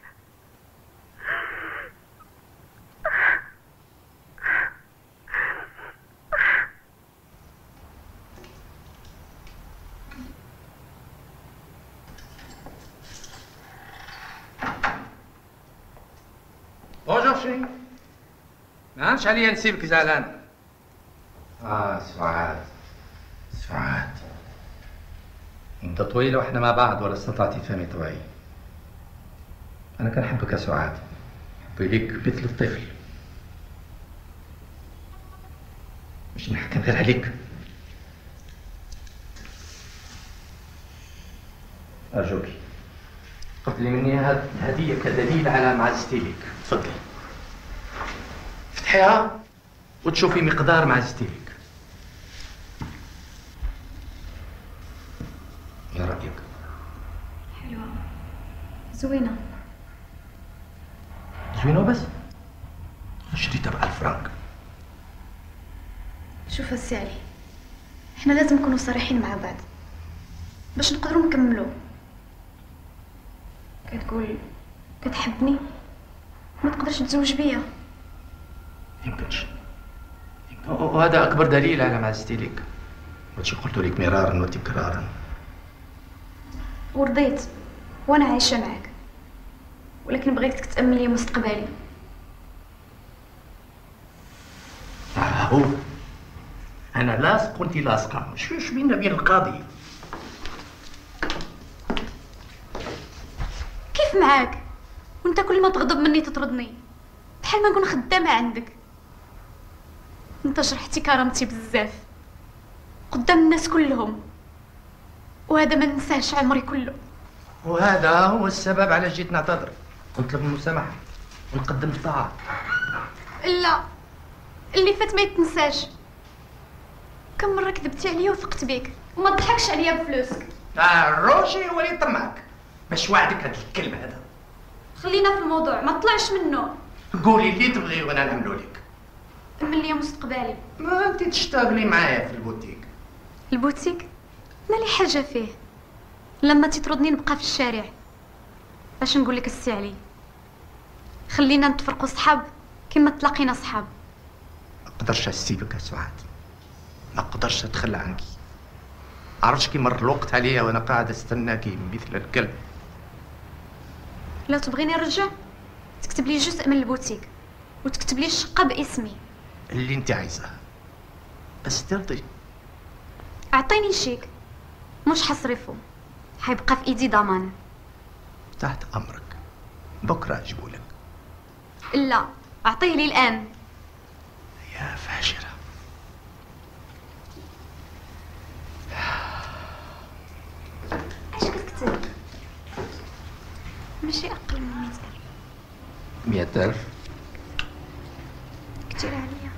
بونجور شيري ما هانش عليا نسيبك زعلان
اه سعاد سعاد انت طويلة واحنا مع بعض ولا استطعت تفهمي طبعي انا كان حبك يا سعاد حبي ليك مثل الطفل مش نحكم غير عليك أرجوك قبلي مني هذه الهدية كدليل على معزتي لك تفضلي افتحيها وتشوفي مقدار معزتي لك يا رأيك
حلوة زوينة
زوينة بس شريتها بألف فرنك
شوف السالي احنا لازم نكونوا صريحين مع بعض باش نقدروا نكملوا كتقول كتحبني ما تقدرش تزوج بيا
يمكنش وهذا أكبر دليل على معزتي لك وشي قلت لك مرارا وتكرارا
ورضيت وانا عايشه معك ولكن بغيتك تأمن لي مستقبلي
هو أنا لاصق وأنت لاصقة شو شو بينا بين القاضي
كيف معاك وانت كل ما تغضب مني تطردني بحال ما نكون خدامه عندك انت جرحتي كرامتي بزاف قدام الناس كلهم وهذا ما ننساهش عمري كله
وهذا هو السبب على جيت نعتذر نطلب المسامحة ونقدم الطاعة
لا اللي فات ما يتنساش كم مرة كذبتي عليا وثقت بيك وما تضحكش عليا بفلوسك
آه روشي هو اللي طمعك باش وعدك هاد الكلمة هذا
خلينا في الموضوع ما تطلعش منه
قولي اللي تبغي وانا نعملو لك
من لي مستقبلي
ما انت تشتغلي معايا في البوتيك
البوتيك مالي حاجة فيه لما تطردني نبقى في الشارع باش نقول لك السي علي خلينا نتفرقوا صحاب كما تلاقينا صحاب
ما اقدرش اسيبك يا سعاد ما اقدرش اتخلى عنك عرفتش كي مر الوقت عليا وانا قاعد استناكي مثل الكلب
لا تبغيني نرجع تكتب لي جزء من البوتيك وتكتب لي الشقة باسمي
اللي انت عايزاه بس ترضي
اعطيني شيك مش حصرفه حيبقى في ايدي ضمانه
تحت امرك بكره اجيبه لك
لا اعطيه لي الان
يا فاجره
ايش كتكتب ماشي اقل من 100 ألف
مئة ألف
كتير عليا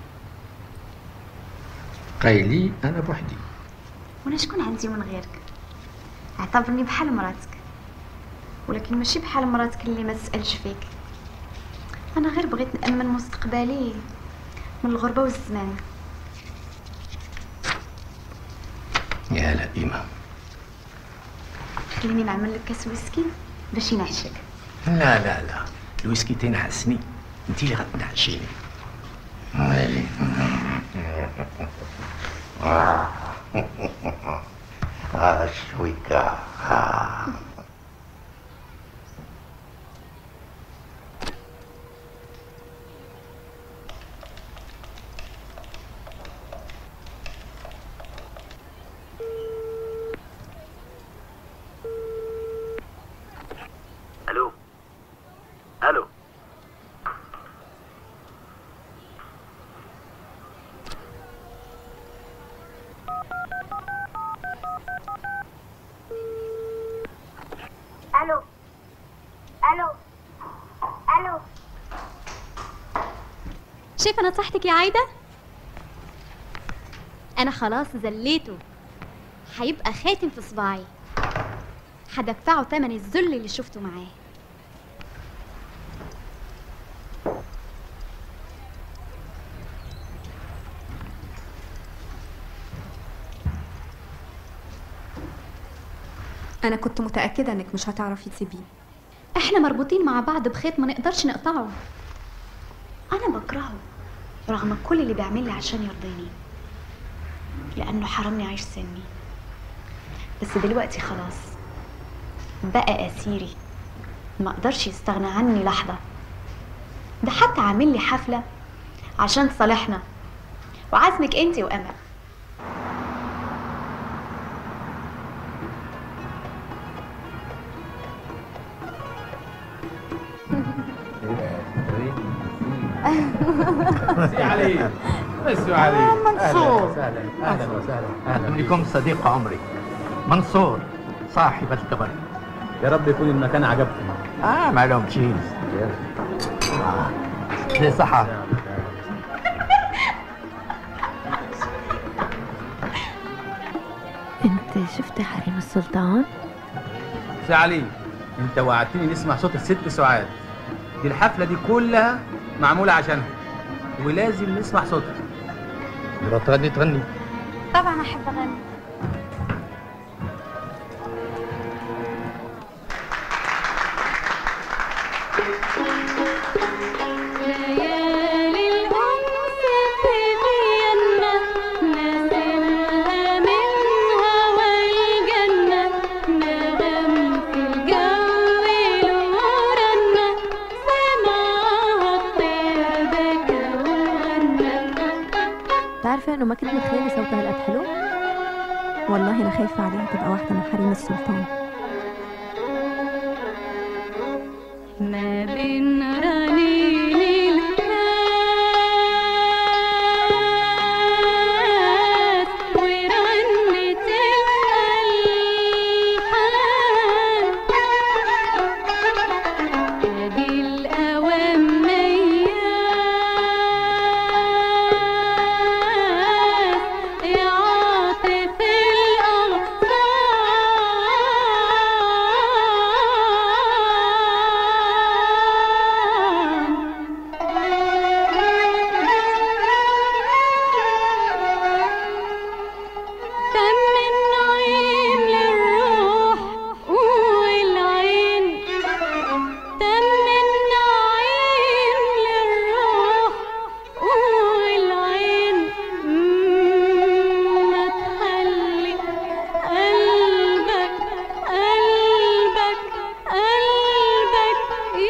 قايلي أنا بوحدي
وانا شكون عندي من غيرك اعتبرني بحال مراتك ولكن ماشي بحال مراتك اللي ما تسالش فيك انا غير بغيت نامن مستقبلي من الغربه والزمان
يا لئيمة
خليني نعمل لك كاس ويسكي باش ينعشك
لا لا لا الويسكي تنعسني انت اللي غتنعشيني ويلي آه شويكا آه.
الو الو الو
شايفة نصيحتك يا عايدة؟ أنا خلاص زليته هيبقى خاتم في صباعي هدفعه تمن الذل اللي شفته معاه
انا كنت متاكده انك مش هتعرفي تسيبيه
احنا مربوطين مع بعض بخيط ما نقدرش نقطعه
أنا بكرهه رغم كل اللي بيعمل لي عشان يرضيني لأنه حرمني أعيش سني بس دلوقتي خلاص بقى أسيري ما أقدرش يستغنى عني لحظة ده حتى عامل لي حفلة عشان تصالحنا وعازمك انتي وأمل
مسي علي مسي علي
منصور اهلا اهلا وسهلا اهلا بكم صديق عمري منصور صاحب الكبر
يا رب يكون المكان عجبكم
اه ما لهم تشيز آه. ليه صحة
انت شفت حريم السلطان؟
سي علي انت وعدتني نسمع صوت الست سعاد دي الحفله دي كلها معموله عشانها ولازم نسمع صوتها
يبقى تغني تغني
طبعا أحب أغني
ليالي الأنس في فينا نسمها من هوى الجنة نغم في الجو الورنة سمعها الطير بكى وغنى
بتعرفي انه ما كنت متخيله صوتها هالقد حلو؟
والله انا خايفه عليها تبقى واحده من حريم السلطان
ما بين رنين الكاس ورنة الألحان أدي الأوام مياس يعاطف الأغصان تم النعيم للروح والعين تم النعيم للروح والعين ما تخلي قلبك قلبك قلبك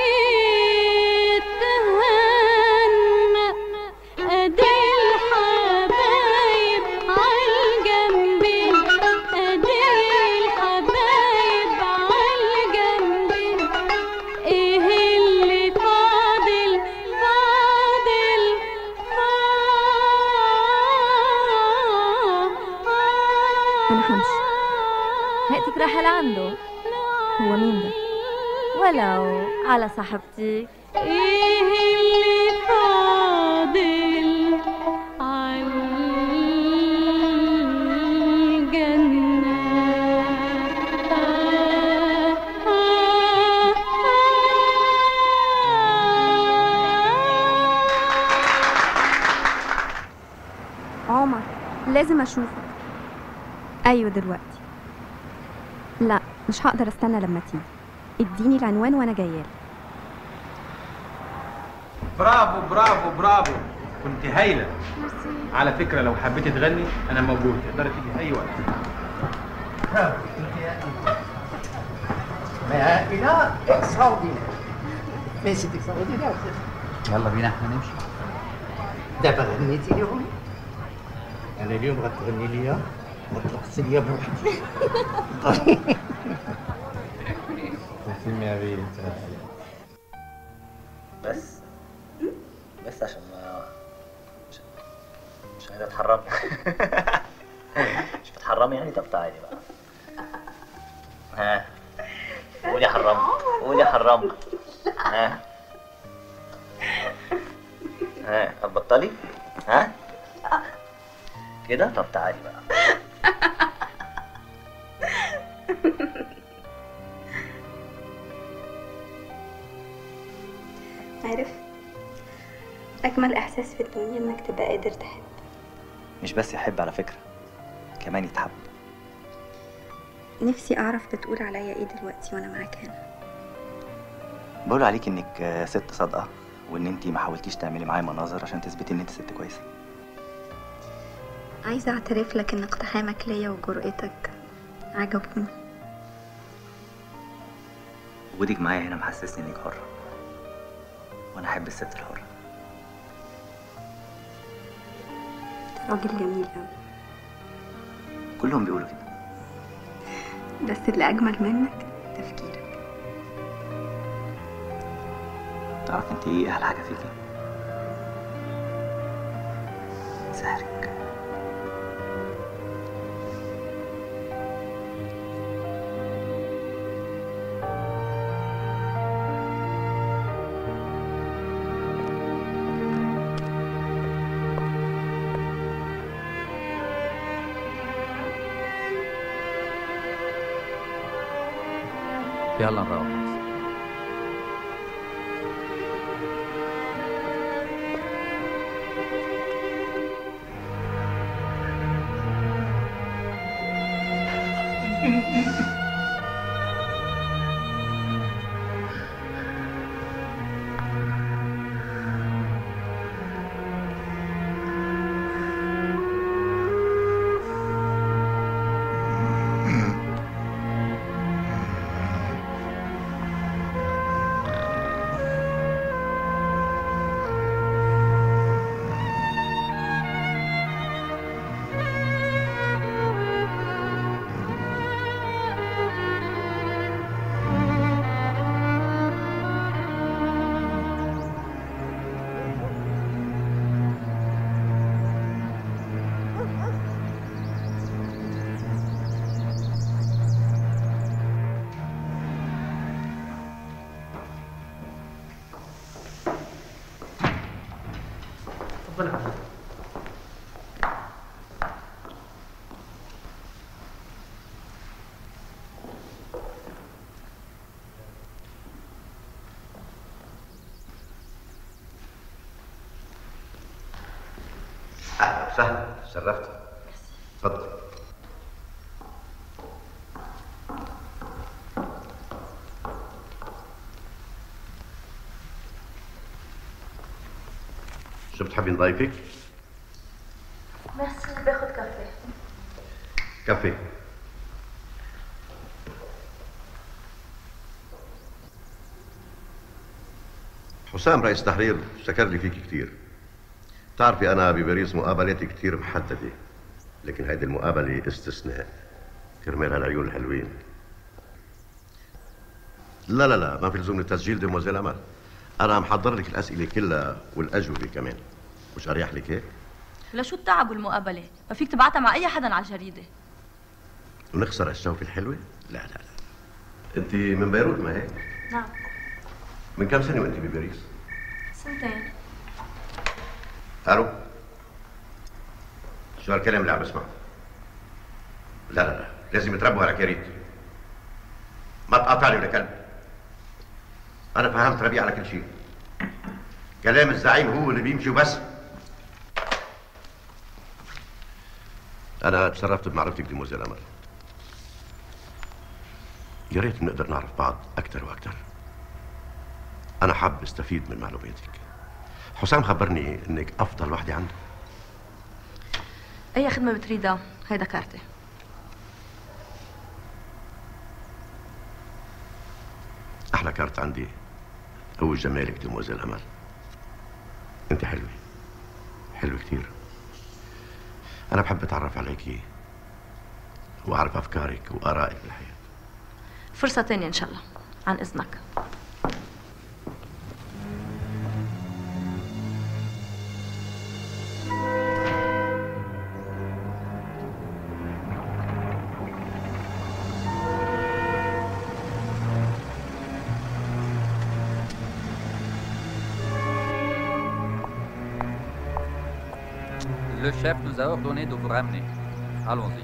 يتهنى ادي الحبايب عالجنبين ادي الحبايب عالجنبين ايه اللي فاضل فاضل
انا همشي هاتك رايحه لعنده هو مين ده؟ ولو على صاحبتي
ايه اللي فاضل
عمر لازم اشوفك ايوه دلوقتي لا مش هقدر استنى لما تيجي اديني العنوان وانا جايه
برافو برافو برافو كنت هايله على فكره لو حبيتي تغني انا موجود تقدري تيجي اي وقت
Mais il a extraordinaire. Mais c'est extraordinaire.
يلا بينا احنا نمشي
دابا غنيتي اليوم انا اليوم غتغني ليا وترقصي ليا بوحدي
بس بس عشان ما مش- مش عايزة اتحرمي مش بتحرمي يعني طب تعالي بقى ها قولي حرام قولي حرام ها ها هتبطلي ها كده طب تعالي بقى
عارف أجمل إحساس في الدنيا إنك تبقى قادر تحب
مش بس يحب على فكرة كمان يتحب
نفسي أعرف بتقول عليا إيه دلوقتي وأنا معاك هنا
بقول عليك انك آه، ست صادقة وان انت ما حاولتيش تعملي معايا مناظر عشان تثبتي ان انت ست كويسة
عايزة أعترف لك إن اقتحامك ليا وجرأتك عجبوني
وجودك معايا هنا محسسني انك حرة وانا احب الست الحرة
راجل جميل أوي
كلهم بيقولوا كده
بس اللي أجمل منك تفكيرك
تعرف انت ايه احلى حاجة فيكي سحرك
يلا نروح
ربنا يحفظك
اهلا وسهلا شرفت اتفضل شو بتحبي نضيفك؟
ميرسي باخد كافيه
كافي حسام رئيس تحرير شكر لي فيك كثير بتعرفي انا بباريس مقابلاتي كثير محدده لكن هيدي المقابله استثناء كرمال هالعيون الحلوين لا لا لا ما في لزوم لتسجيل دموزيل امل انا محضر لك الاسئله كلها والاجوبه كمان مش اريح لك هيك
لشو التعب والمقابله ما فيك تبعتها مع اي حدا على الجريده
ونخسر الشوكه الحلوه لا لا لا انت من بيروت ما هيك
نعم
من كم سنه وانت بباريس
سنتين
الو شو هالكلام اللي عم بسمعه لا لا لا لازم يتربوا على كريت ما تقاطعني ولا كلب انا فهمت ربيع على كل شيء كلام الزعيم هو اللي بيمشي وبس انا تشرفت بمعرفتك ديموزيل امل يا ريت نقدر نعرف بعض اكثر واكثر انا حاب استفيد من معلوماتك حسام خبرني انك افضل وحده عنده
اي خدمه بتريدها هيدا كارتي
احلى كارت عندي هو جمالك دموزيل امل انت حلوه حلوه كثير انا بحب اتعرف عليكي واعرف افكارك وارائك بالحياه
فرصه تانية ان شاء الله عن اذنك
Le chef nous a ordonné de vous ramener. Allons-y.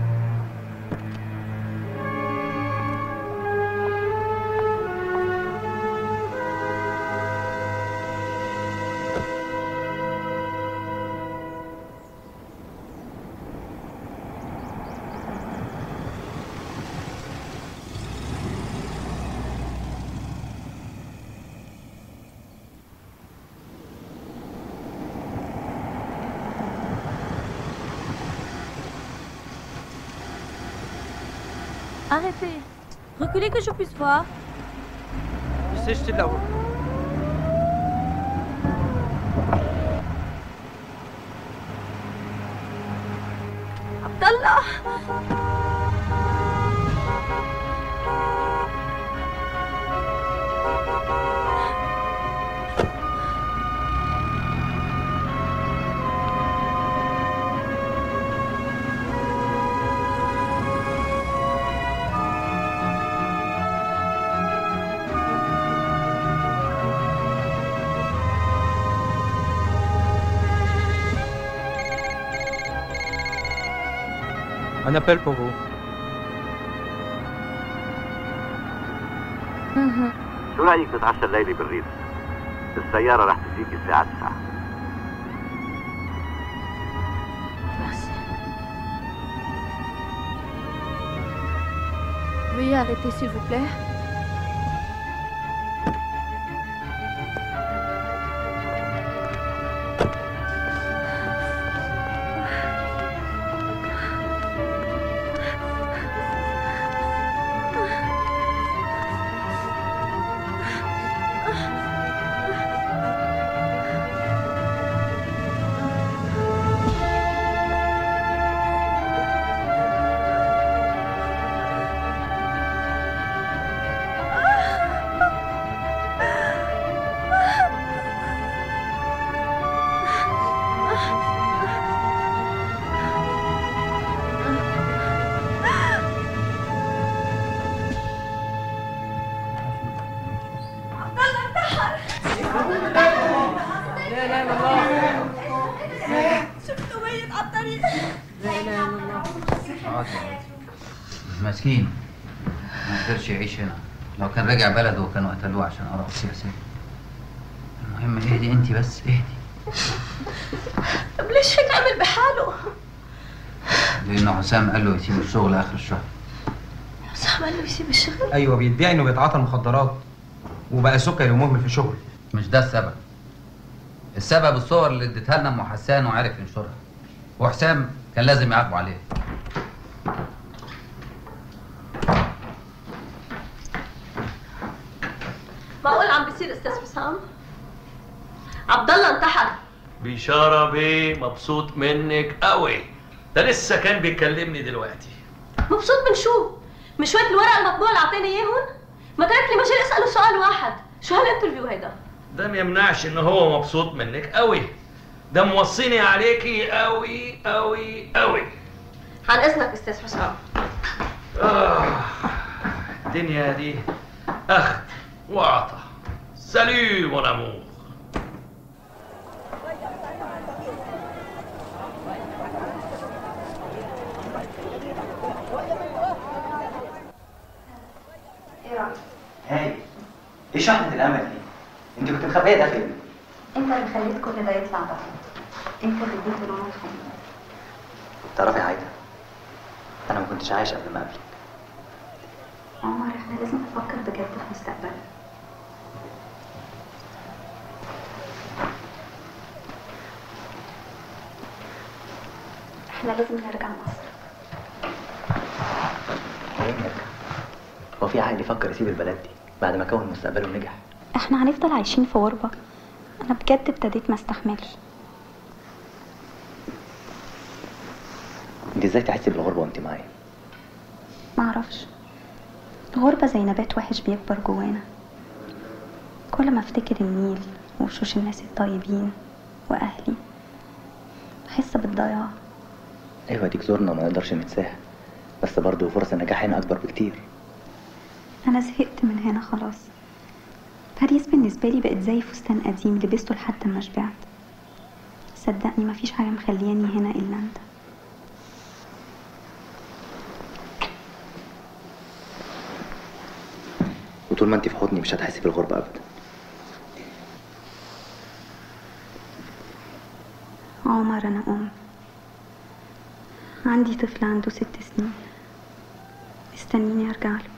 Arrêtez. Reculez que je puisse voir.
Je sais jeter de la roue.
Abdallah
Un appel pour vous.
شو رايك نتعشى الليله بالريف؟ السياره رح تجيك الساعه 9
Veuillez arrêter, s'il vous plaît.
لا لا الله
شفته ميت على الطريق
لا اله الا الله
عادي عادي مسكين ما قدرش يعيش هنا لو كان رجع بلده كانوا قتلوه عشان آراء سياسية المهم اهدي انت بس اهدي
طب ليش هيك عمل بحاله؟
لأنه حسام قال له يسيب الشغل آخر الشهر
حسام قال له يسيب الشغل
ايوه بيدعي انه بيتعاطى المخدرات وبقى سكري ومهمل في شغله
مش ده السبب السبب الصور اللي اديتها لنا ام حسان وعرف ينشرها وحسام كان لازم يعاقبوا عليه
معقول عم بيصير استاذ حسام؟ عبد الله انتحر
بشارة بيه مبسوط منك قوي ده لسه كان بيكلمني دلوقتي
مبسوط من شو؟ من شوية الورق المطبوع اللي اعطاني اياهم؟ ما ترك لي مجال اساله سؤال واحد، شو هالانترفيو هيدا؟
ده ما يمنعش ان هو مبسوط منك قوي ده موصيني عليكي قوي قوي قوي
عن اذنك استاذ حسام
آه الدنيا دي اخذ وعطا سالو مون امور
ايه رايك؟
هاي ايه شحنة الامل دي؟ انت كنت مخبية ده فين؟
انت اللي خليت كل ده يطلع بره انت اللي اديت لونه خير
تعرفي يا عايدة انا ما كنتش عايش قبل ما اقابلك
عمر احنا لازم نفكر بجد في مستقبلنا احنا لازم نرجع مصر
ليه نرجع؟ هو في عقل يفكر يسيب البلد دي بعد ما كون مستقبله ونجح
احنا هنفضل عايشين في غربة انا بجد ابتديت ما استحملش
انت ازاي تحسي بالغربة وانت معايا؟
ما اعرفش الغربة زي نبات وحش بيكبر جوانا كل ما افتكر النيل ووشوش الناس الطيبين واهلي بحس بالضياع
ايوه ديك زورنا وما نقدرش ننساها بس برضه فرص النجاح هنا اكبر بكتير
انا زهقت من هنا خلاص باريس بالنسبة لي بقت زي فستان قديم لبسته لحد ما شبعت صدقني ما فيش حاجة مخلياني هنا إلا أنت
وطول ما انت في حضني مش هتحسي بالغربة ابدا
عمر أنا أم عندي طفل عنده ست سنين مستنيني أرجع له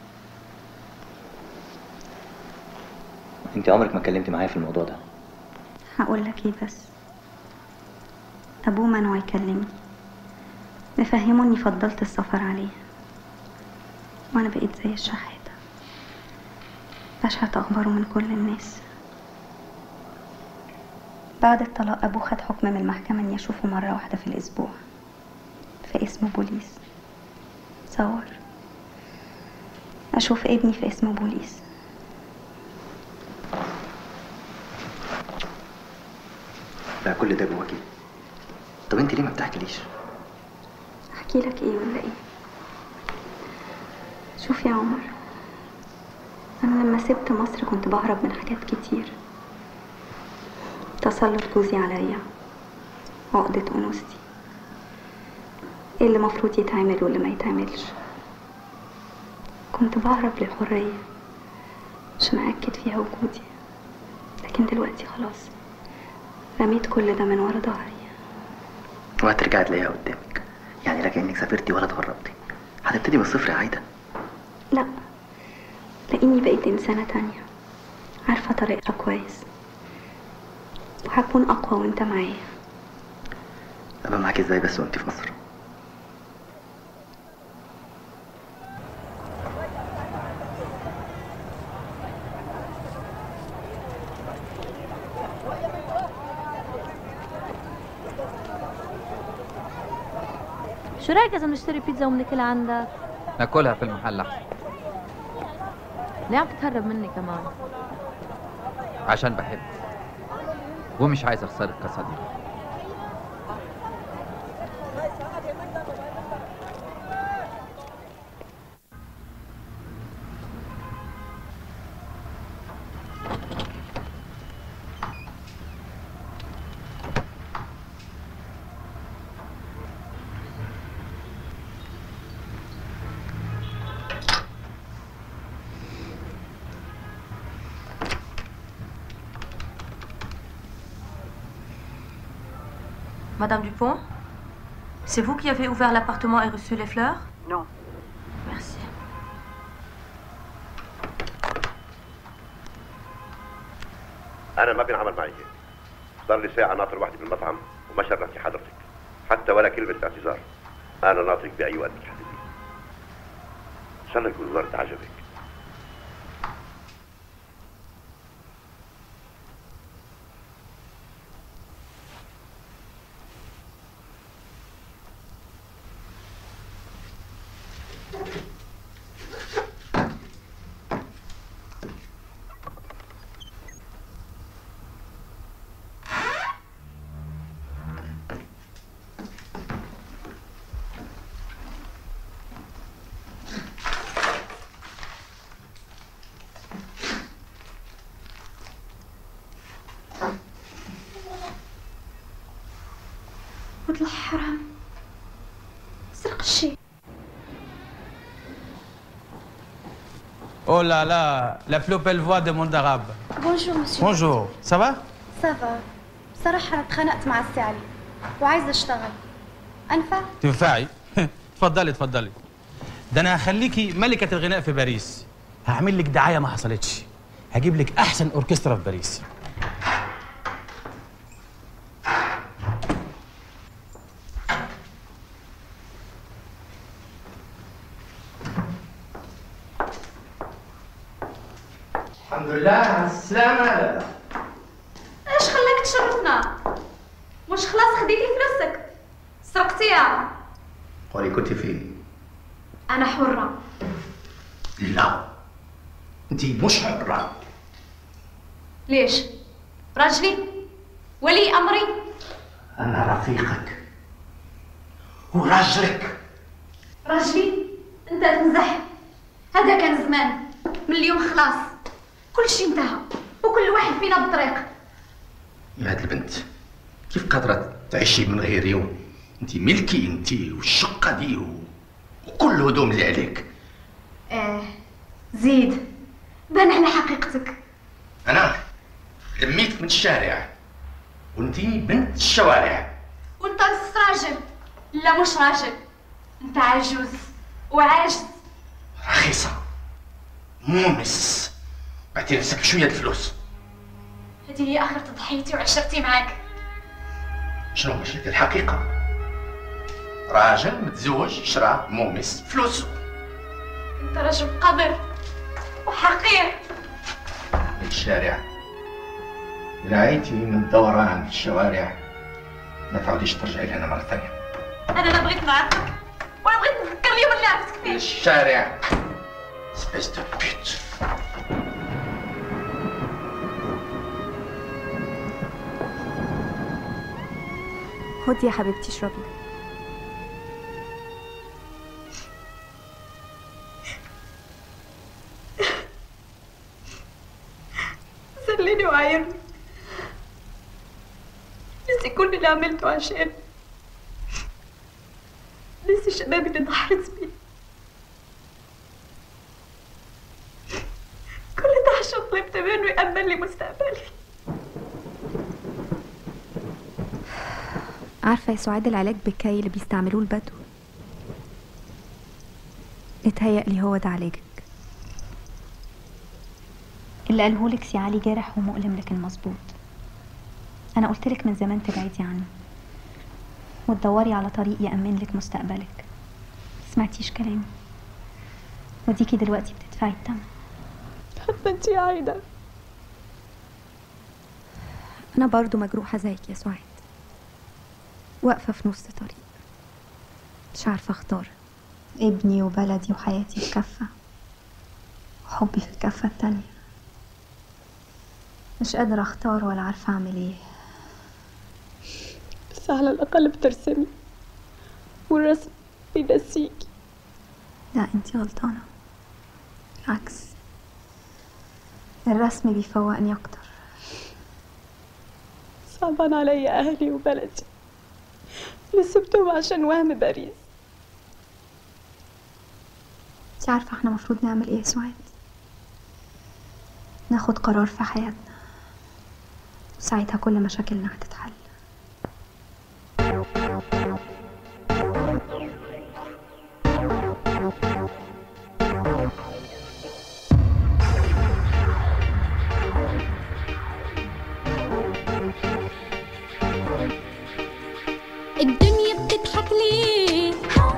انت عمرك ما اتكلمتي معايا في الموضوع ده
هقول لك ايه بس ابوه منعه يكلمني مفهمه اني فضلت السفر عليه وانا بقيت زي الشحاتة بشهد اخباره من كل الناس بعد الطلاق ابوه خد حكم من المحكمة اني اشوفه مرة واحدة في الاسبوع في اسم بوليس تصور اشوف ابني في اسم بوليس
بقى كل ده جواكي طب انت ليه ما بتحكيليش
احكي لك ايه ولا ايه شوف يا عمر انا لما سبت مصر كنت بهرب من حاجات كتير تسلط جوزي عليا عقدة أنوثتي ايه اللي مفروض يتعمل واللي ما يتعملش كنت بهرب للحرية عشان أأكد فيها وجودي لكن دلوقتي خلاص رميت كل ده من ورا ظهري
وهترجعي تلاقيها قدامك يعني لا كأنك سافرتي ولا اتغربتي هتبتدي من الصفر يا عايدة
لا لاني بقيت انسانة تانية عارفة طريقها كويس وهكون اقوى وانت معايا
ابقى معاكي ازاي بس وانت في مصر
شو رايك اذا نشتري بيتزا وبناكلها عندك؟
ناكلها في المحل احسن
ليه عم تتهرب مني كمان؟
عشان بحب ومش عايز اخسرك كصديق
Madame Dupont, c'est vous qui avez ouvert l'appartement et reçu les fleurs
Non.
Merci.
انا ما بينعمل معي هيك صار لي ساعه ناطر وحدي بالمطعم وما شرفت حضرتك حتى ولا كلمه اعتذار انا ناطرك باي وقت بتحددي ان شاء الله يكون الورد عجبك
اطلع حرام سرق الشيء
Oh là là, la plus belle voix de monde arabe.
بونجور مسيو
Bonjour, ça va
سافا بصراحة أنا اتخانقت مع السي علي وعايزة أشتغل أنفع؟
تنفعي اتفضلي اتفضلي ده انا هخليكي ملكة الغناء في باريس هعمل لك دعاية ما حصلتش هجيب لك احسن اوركسترا في باريس
الحمد لله على السلامة لا
إيش خلاك تشرفنا؟ مش خلاص خديتي فلوسك سرقتيها
قولي كنت فين؟
أنا حرة
لا انت مش حرة
ليش؟ راجلي؟ ولي أمري؟
انا رفيقك وراجلك
راجلي؟ أنت تمزح هذا كان زمان من اليوم خلاص كل شيء انتهى وكل واحد فينا بطريق
يا هاد البنت
كيف قادرة تعيشي من غيري و... انت ملكي انت والشقة دي و... وكل الهدوم اللي عليك
ايه زيد بان على حقيقتك
انا لميت من الشارع وانت بنت الشوارع
وانت نص راجل لا مش راجل انت عجوز وعاجز
رخيصة مومس بعتي نفسك بشوية الفلوس
هذه هي اخر تضحيتي وعشرتي معاك
شنو مش هذه الحقيقة راجل متزوج شرا مومس فلوسه
انت رجل قذر وحقير
من الشارع رعيتي من الدوران في الشوارع ما تعوديش ترجعي لهنا مرة ثانية
انا لا بغيت نعرفك ولا بغيت نفكر اليوم اللي عرفتك فيه
الشارع سبيس دو بيت
خدي يا حبيبتي اشربي
زلني وعايرني نسي كل اللي عملته عشان نسي الشباب اللي ضحيت بيه كل ده عشان طلبت منه يأمن لي مستقبلي
عارفة يا سعاد العلاج بالكي اللي بيستعملوه البدو اتهيألي هو ده علاجك اللي قالهولك سي علي جارح ومؤلم لكن مظبوط انا قلتلك من زمان تبعدي عنه وتدوري على طريق يأمن لك مستقبلك سمعتيش كلامي وديكي دلوقتي بتدفعي الثمن
حتى انت يا عايدة
انا برضو مجروحة زيك يا سعاد واقفة في نص طريق مش عارفة اختار ابني وبلدي وحياتي في كفة وحبي في الكفة التانية مش قادرة اختار ولا عارفة اعمل ايه
بس على الأقل بترسمي والرسم بينسيكي
لا انتي غلطانة بالعكس الرسم بيفوقني اكتر
صعبان عليا أهلي وبلدي اللي سبتهم عشان وهم باريس
انتي عارفة احنا المفروض نعمل ايه يا سعاد ناخد قرار في حياتنا وساعتها كل مشاكلنا هتتحل
الدنيا بتضحك ليه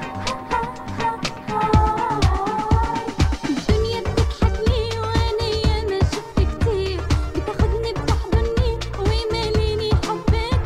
الدنيا بتضحك ليه وانا ياما شفت كتير بتاخدني بتحضني ويماليني حبك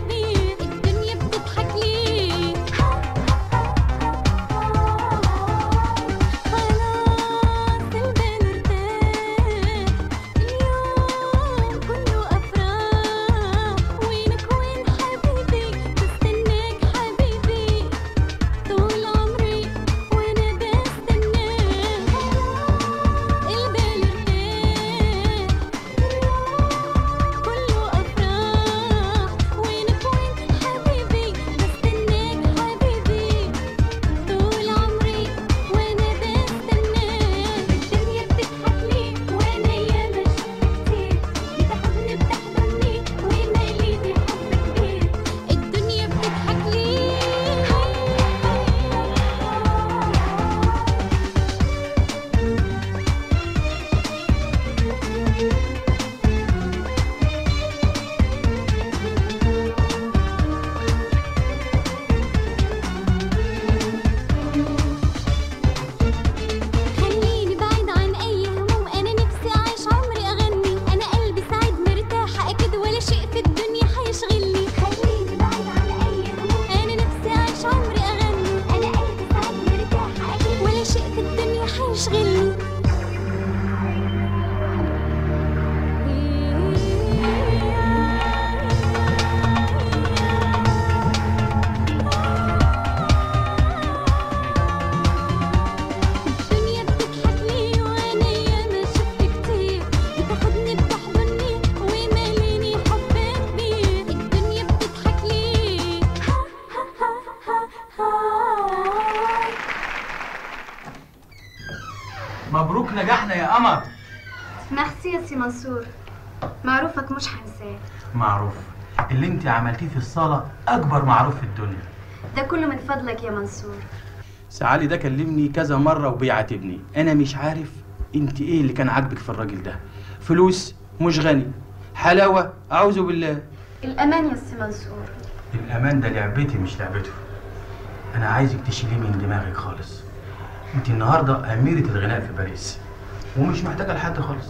مبروك نجحنا يا قمر
ميرسي يا سي منصور معروفك مش حنساه
معروف اللي انت عملتيه في الصاله اكبر معروف في الدنيا
ده كله من فضلك يا منصور
سعالي ده كلمني كذا مره وبيعاتبني انا مش عارف انت ايه اللي كان عاجبك في الراجل ده فلوس مش غني حلاوه اعوذ بالله
الأمان يا سي منصور
الامان ده لعبتي مش لعبته انا عايزك تشيليه من دماغك خالص انت النهارده اميره الغناء في باريس ومش محتاجه لحد خالص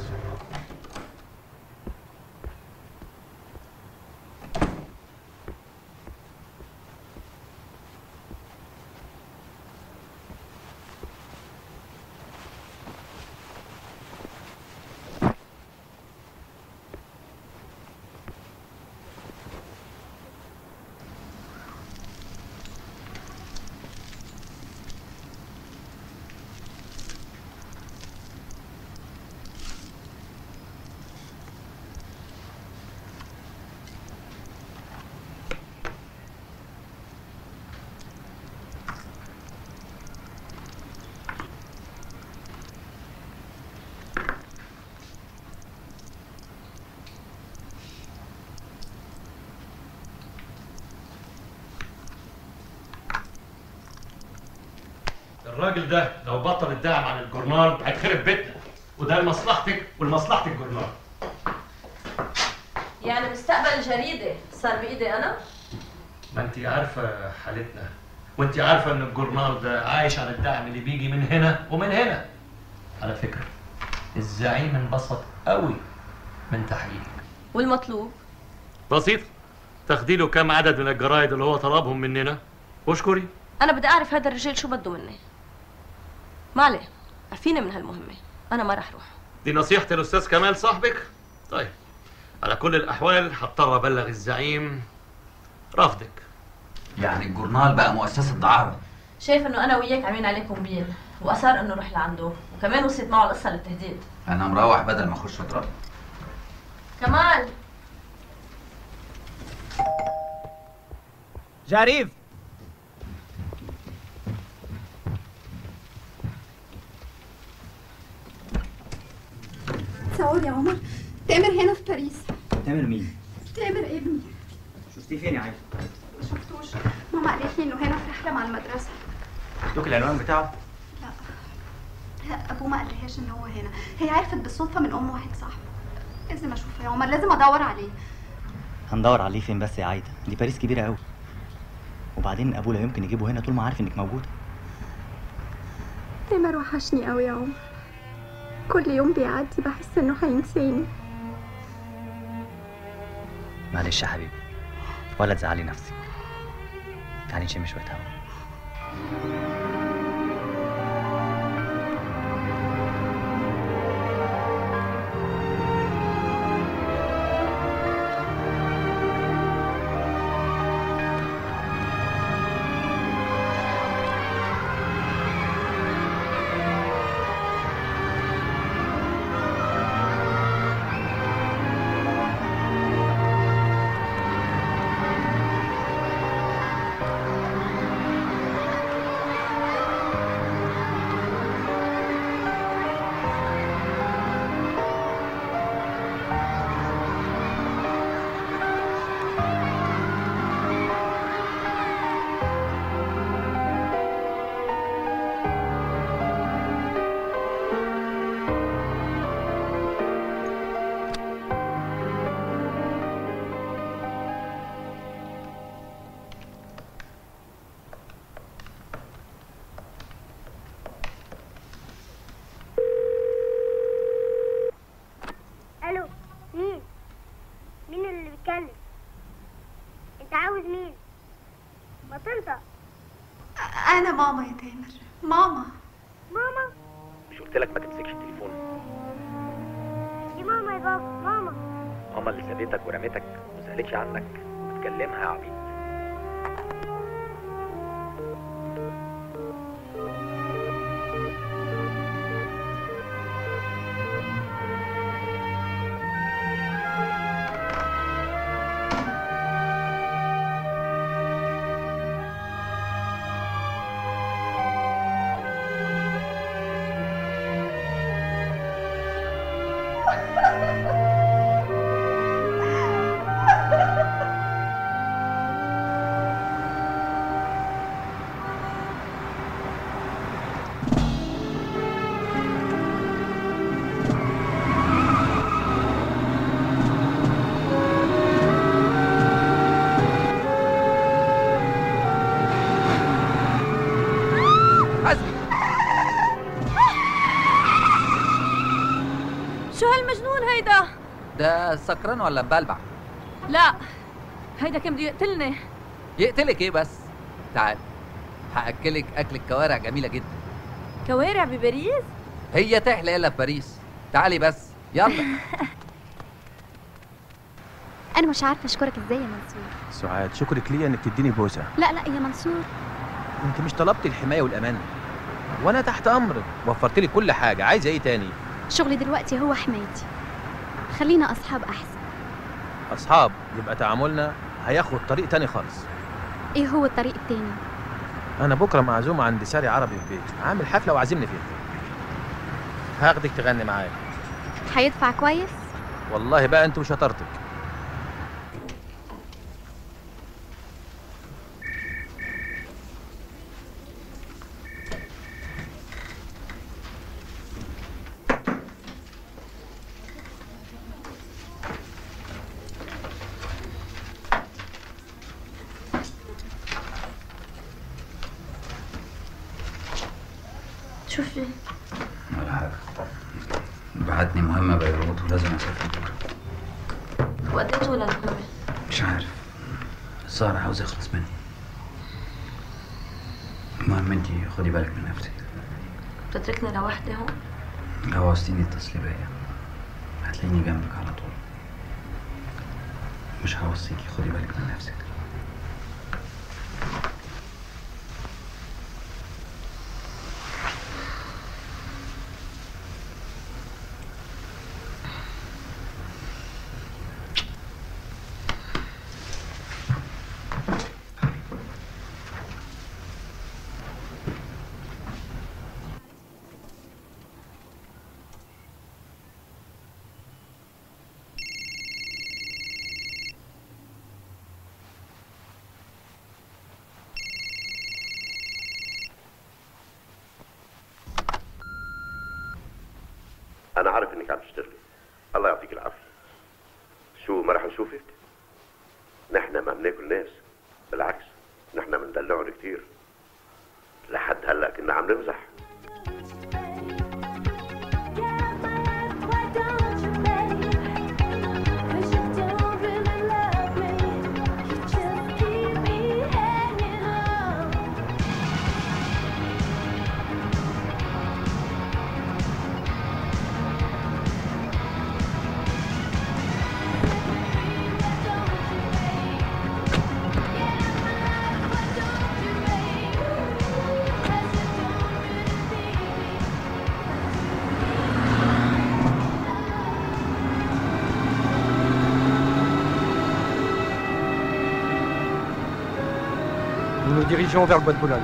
الراجل ده لو بطل الدعم عن الجورنال هيتخرب بيتنا وده لمصلحتك ولمصلحه الجورنال
يعني مستقبل الجريدة صار بإيدي أنا؟
ما انت عارفه حالتنا وانت عارفه ان الجورنال ده عايش على الدعم اللي بيجي من هنا ومن هنا على فكره الزعيم انبسط قوي من تحقيقك
والمطلوب
بسيط تاخدي له كام عدد من الجرايد اللي هو طلبهم مننا واشكري
أنا بدي أعرف هذا الرجال شو بده مني ما عليه عفيني من هالمهمة أنا ما رح روح
دي نصيحه الاستاذ كمال صاحبك طيب على كل الاحوال هضطر ابلغ الزعيم رفضك
يعني الجورنال بقى مؤسسة دعارة
شايف إنه أنا وياك عاملين عليكم بين وأصر إنه روح لعنده وكمان وصلت معه القصة للتهديد
أنا مروح بدل ما أخش أضرب
كمال
جاريف
تصور يا عمر تامر هنا في باريس
تامر مين؟
تامر ابني
شفتيه فين يا عايده؟
ما شفتوش ماما قالت لي انه هنا في رحله مع المدرسه
ادوك العنوان بتاعه؟
لا ابوه ما قالهاش ان هو هنا هي عرفت بالصدفه من ام واحد صاحبه لازم اشوفه يا عمر لازم ادور عليه
هندور عليه فين بس يا عايده؟ دي باريس كبيره قوي وبعدين ابوه لا يمكن يجيبه هنا طول ما عارف انك موجوده
تامر وحشني قوي يا عمر كل يوم بيعدي بحس انه هينساني
معلش يا حبيبي ولا تزعلي نفسك تعالي نشم شويه هوا
الو مين مين اللي بيتكلم انت عاوز مين ما تنطق
انا ماما يا تامر ماما
ماما
مش قلت لك ما تمسكش التليفون
دي ماما يا بابا ماما
ماما اللي سابتك ورمتك وما سالتش عنك وتكلمها يا عبيط
شو هالمجنون هيدا
ده سكران ولا مبلبع
لا هيدا كان بده يقتلني
يقتلك ايه بس تعال هاكلك اكل كوارع جميله جدا
كوارع بباريس
هي تحلى الا في باريس تعالي بس يلا
انا مش عارفه اشكرك ازاي يا منصور
سعاد شكرك ليا انك تديني بوسه
لا لا يا منصور
انت مش طلبت الحمايه والامان وانا تحت امرك وفرت لي كل حاجه عايزه ايه تاني
شغلي دلوقتي هو حمايتي خلينا اصحاب احسن
اصحاب يبقى تعاملنا هياخد طريق تاني خالص
ايه هو الطريق التاني
انا بكره معزوم عند ساري عربي في بيته عامل حفله وعازمني فيها هاخدك تغني معايا
هيدفع كويس
والله بقى انت وشطارتك
شو في
ولا حاجة بعتني مهمة بيروت ولازم أسافر بكرة
وقد ايه طول المهمة
مش عارف الظاهر عاوز يخلص مني المهم انتي خدي بالك من نفسك
بتتركني لوحدي هون
لو عوزتيني اتصلي بيا هتلاقيني جنبك على طول مش هوصيكي خدي بالك من نفسك
انا عارف انك عم تشتغلي الله يعطيك العافيه شو ما رح نشوفك نحن ما بناكل ناس بالعكس نحن بندلعهم كتير لحد هلا كنا عم نمزح
Nous nous dirigeons vers le bois de Boulogne.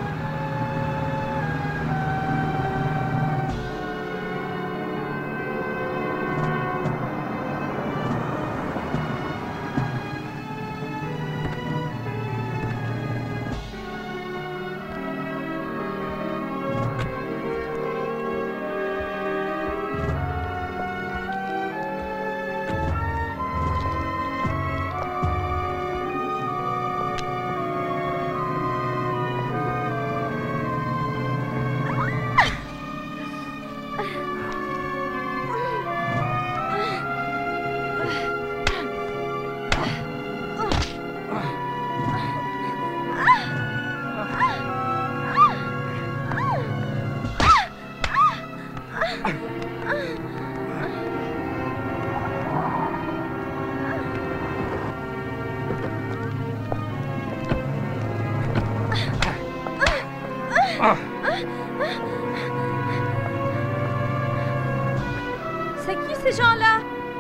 C'est qui ces gens-là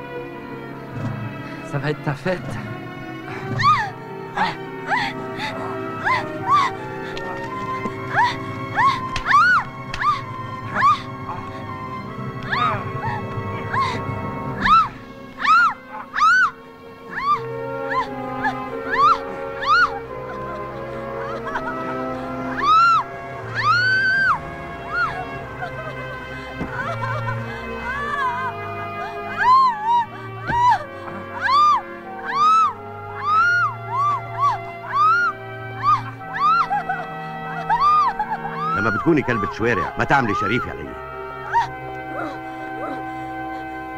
Ça va être ta fête.
لما بتكوني كلبة شوارع ما تعملي شريف علي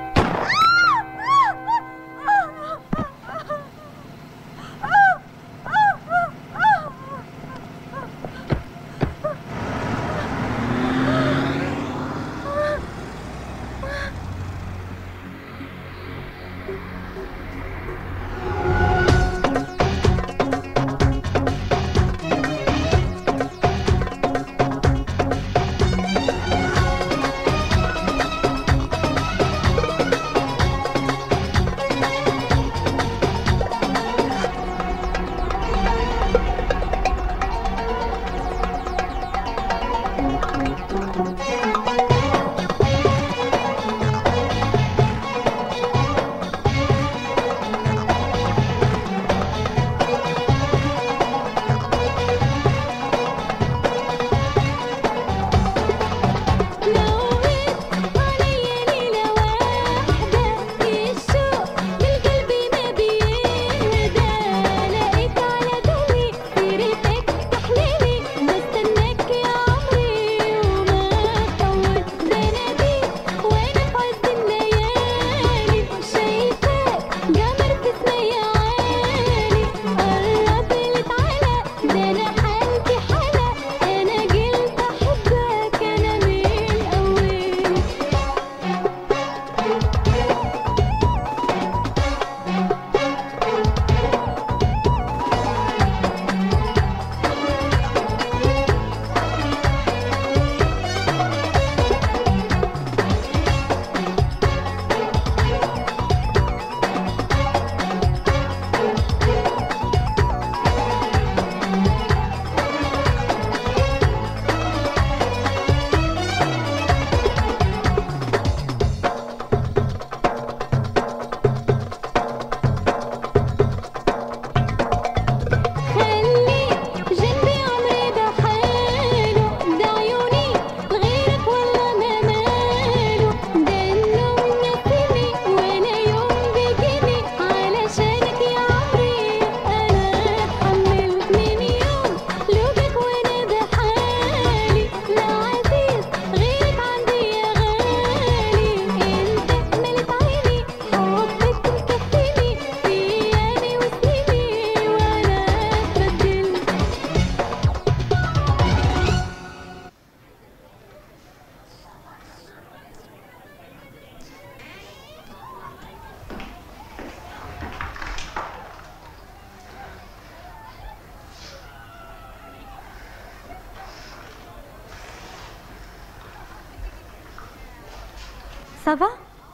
سافا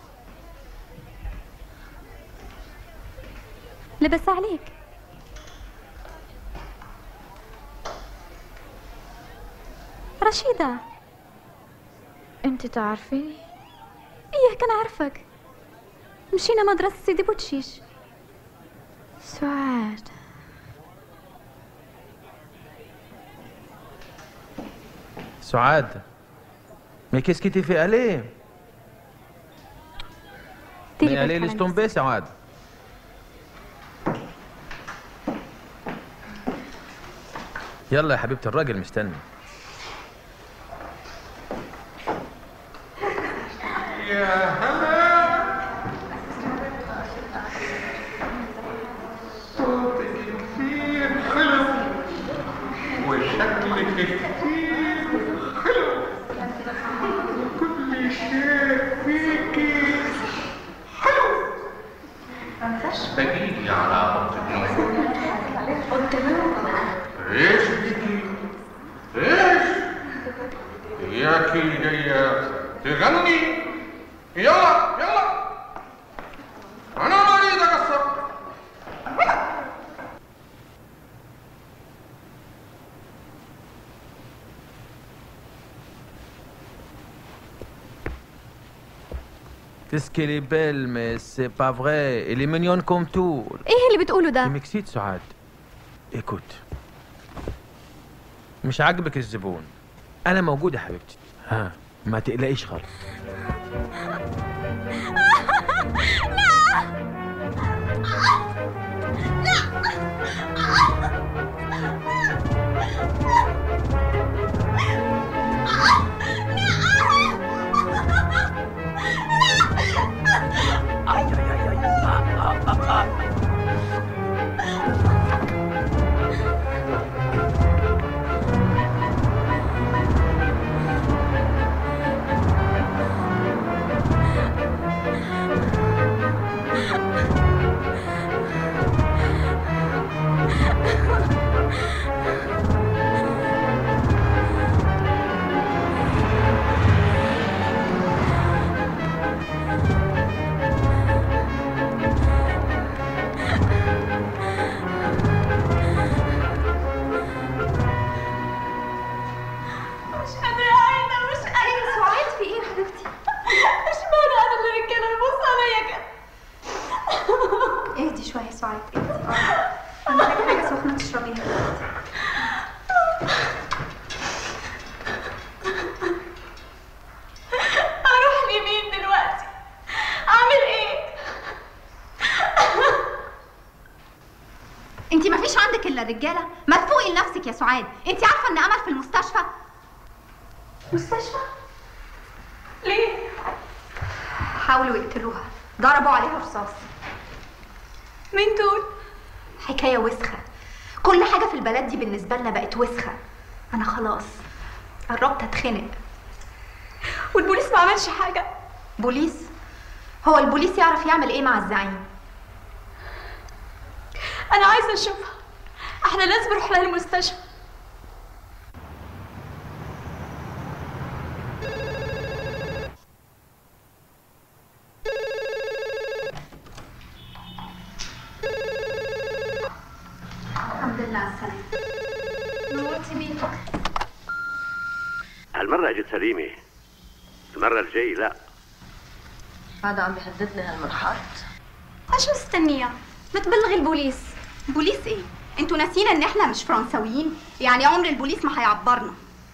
لبس عليك رشيدة
انت تعرفيني
ايه كان عارفك مشينا مدرسة سيدي بوتشيش
سعاد
سعاد Mais qu'est-ce qui t'est fait aller
تيجي
Mais allez,
بالك
laisse
على
tomber, سعاد يلا يا حبيبتي الراجل مستني
يا هلا صوتك كثير حلو وشكلك كثير حلو كل شيء فيكي حلو دقيقي على اوضه النوم ايش بيكي؟ ايش؟ اياكي جاية تغني يلا يلا انا ما اريد اقصر
Qu'est-ce qu'elle est belle, mais c'est pas vrai. Elle est mignonne comme tout.
ايه اللي بتقوله ده
Tu m'excites, سعاد. Écoute. مش عاجبك الزبون. أنا موجود يا حبيبتي. ها ما تقلقيش خالص.
مش قادرة أعيد مش قادرة سعاد في إيه يا حبيبتي؟ مش معنى أنا اللي رجالة يبص عليا كده
اهدي شوية يا سعاد اهدي أنا محتاجة حاجة سخنة تشربيها
أروح لمين دلوقتي؟ أعمل إيه؟
انت مفيش عندك الا الرجاله ما تفوقي لنفسك يا سعاد انت عارفه ان امل في المستشفى
مستشفى؟ ليه؟
حاولوا يقتلوها ضربوا عليها رصاص
مين دول
حكايه وسخه كل حاجه في البلد دي بالنسبه لنا بقت وسخه انا خلاص قربت اتخنق
والبوليس ما عملش حاجة
بوليس هو البوليس يعرف يعمل ايه مع الزعيم
أنا عايزة أشوفها إحنا لازم نروح لها المستشفى
الحمد لله على السلامه نورتي بيتك
هالمرة اجت سليمة المرة الجاي لا
هذا عم بيهددني هالمنحط
شو مستنيه ما تبلغي البوليس بوليس ايه انتوا ناسيين ان احنا مش فرنساويين يعني عمر البوليس ما هيعبرنا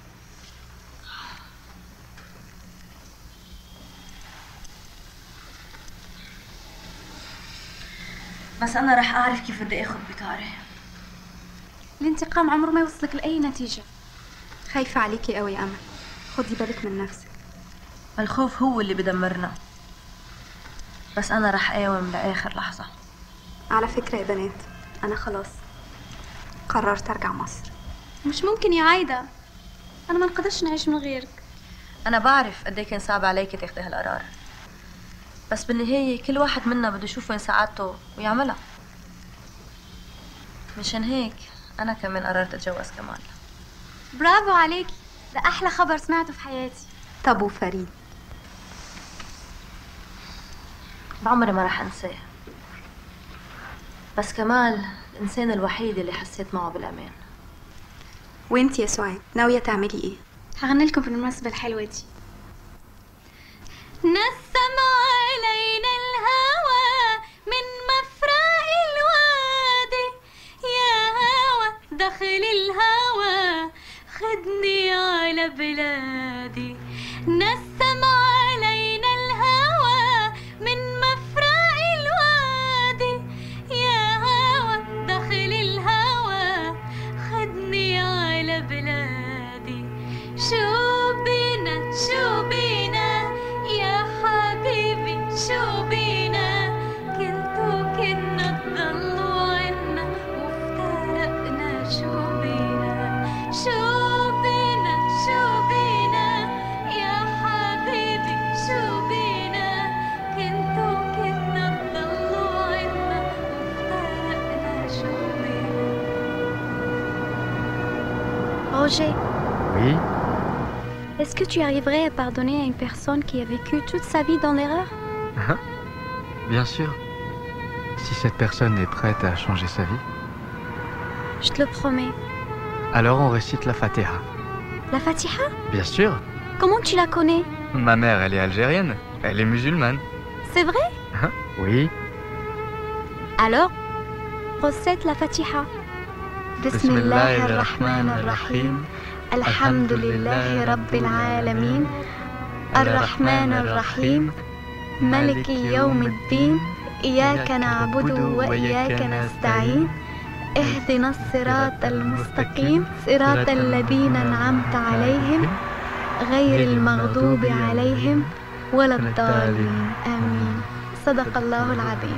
بس أنا رح أعرف كيف بدي آخذ بطاري
الانتقام عمره ما يوصلك لاي نتيجه خايفه عليكي قوي يا امل خدي بالك من نفسك
الخوف هو اللي بدمرنا بس أنا رح أقاوم لآخر لحظة
على فكره يا بنات انا خلاص قررت ارجع مصر
مش ممكن يا عايدة أنا ما نقدرش نعيش من غيرك
أنا بعرف قد إيه كان صعب عليكي تاخدي هالقرار بس بالنهاية كل واحد منا بده يشوف وين سعادته ويعملها مشان هيك أنا كمان قررت أتجوز كمال
برافو عليكي ده أحلى خبر سمعته في حياتي
طب وفريد؟ فريد ما هو فريد برضه بس فريد عنده مشاكل كتير قوي قوي قوي قوي قوي قوي قوي قوي قوي قوي قوي قوي قوي قوي قوي قوي طب وفريد
بعمري ما رح انساه بس كمال الانسان الوحيد اللي حسيت معه بالامان
وانت يا سعاد ناويه تعملي ايه
هغني لكم بالمناسبة الحلوة دي نسم علينا الهوى من مفرق الوادي يا هوى دخل الهوى خدني على بلادي نسم علينا الهوى من مفرق الوادي يا هوى دخل الهوى خدني على بلادي شو بينا شو بينا يا حبيبي شو بينا كنتوا كنا تضلوا عنا وافترقنا شو بينا شو بينا شو بينا يا حبيبي شو بينا كنتوا كنا تضلوا عنا وافترقنا شو بينا Roger,
Oui
est-ce que tu arriverais à pardonner à une personne qui a vécu toute sa vie dans l'erreur
Hein Bien sûr. Si cette personne est prête à changer sa vie,
Je te le promets.
alors on récite la Fatiha.
La Fatiha
Bien sûr.
Comment tu la connais
Ma mère, elle est algérienne. Elle est musulmane.
C'est vrai
Hein Oui.
Alors, recette la Fatiha.
بسم الله الرحمن الرحيم
الحمد لله رب العالمين الرحمن الرحيم ملك يوم الدين إياك نعبد وإياك نستعين اهدنا الصراط المستقيم صراط الذين أنعمت عليهم غير المغضوب عليهم ولا الضالين آمين صدق الله العظيم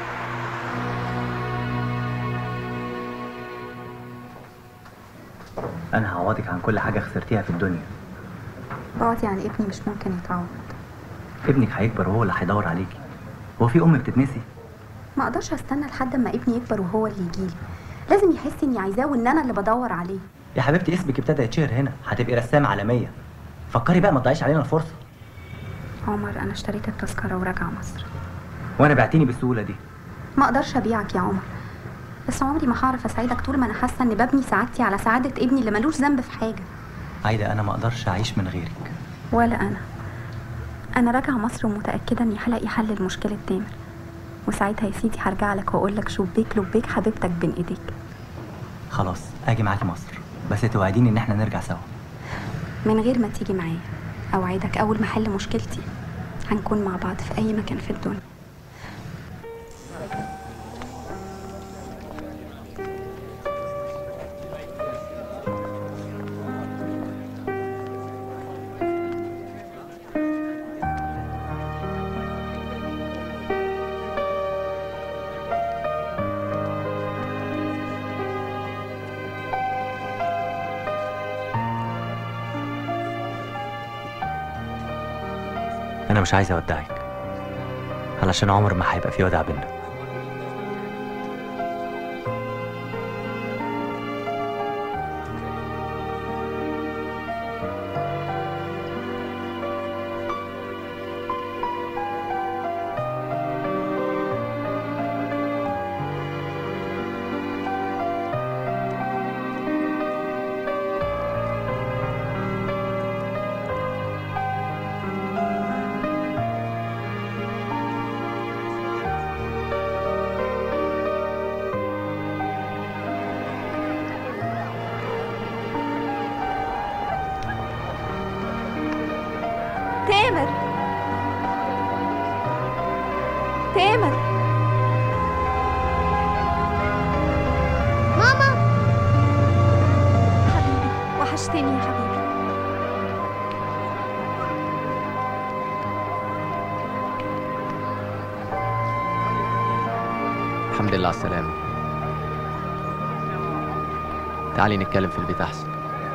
انا هعوضك عن كل حاجه خسرتيها في الدنيا
بعدي عن ابني مش ممكن يتعوض
ابنك هيكبر وهو اللي هيدور عليكي هو في ام بتتنسي
ما اقدرش استنى لحد اما ابني يكبر وهو اللي يجيلي لازم يحس اني عايزاه وان انا اللي بدور عليه
يا حبيبتي اسمك ابتدى يتشهر هنا هتبقي رسامه عالميه فكري بقى ما تضيعيش علينا الفرصه
عمر انا اشتريت التذكره وراجعه مصر
وانا بعتيني بالسهوله دي
ما اقدرش ابيعك يا عمر بس عمري ما هعرف اساعدك طول ما انا حاسه ان ببني سعادتي على سعاده ابني اللي ملوش ذنب في حاجه
عايده انا ما اقدرش اعيش من غيرك
ولا انا انا راجعه مصر ومتاكده اني هلاقي حل لمشكله تامر وساعتها يا سيدي هرجع لك واقول لك شبيك لبيك حبيبتك بين ايديك
خلاص اجي معاكي مصر بس توعديني ان احنا نرجع سوا
من غير ما تيجي معايا اوعدك اول ما احل مشكلتي هنكون مع بعض في اي مكان في الدنيا
انا مش عايز اودعك علشان عمر ما هيبقى في وداع بينا
تامر تامر ماما حبيبي وحشتني يا حبيبي
الحمد لله على السلامة تعالي نتكلم في البيت أحسن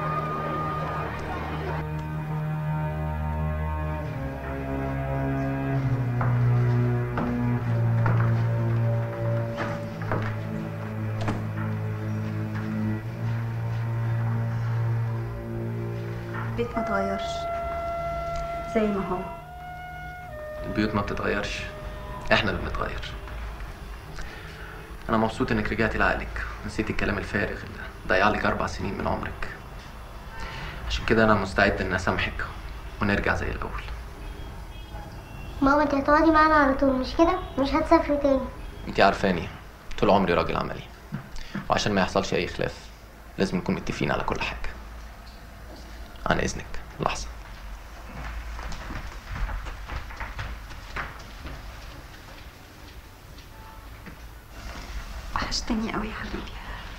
البيت ما اتغيرش زي ما هو
البيوت ما بتتغيرش احنا اللي بنتغير انا مبسوط انك رجعتي لعقلك نسيتي الكلام الفارغ اللي ضيع لك اربع سنين من عمرك عشان كده انا مستعد ان اسامحك ونرجع زي الاول
ماما انت هتقعدي معانا على طول مش كده مش هتسافري تاني
انت عارفاني طول عمري راجل عملي وعشان ما يحصلش اي خلاف لازم نكون متفقين على كل حاجه عن اذنك لحظه
وحشتني قوي يا حبيبي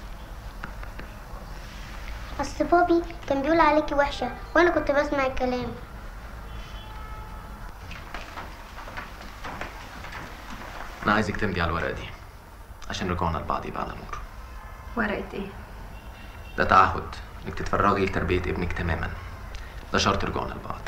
اصل بابي كان بيقول عليكي وحشه وانا كنت بسمع الكلام
انا عايزك تمضي على الورقه دي عشان رجوعنا لبعض يبقى على نور
ورقة ايه؟
ده تعهد انك تتفرغي لتربيه ابنك تماما ده شرط رجوعنا لبعض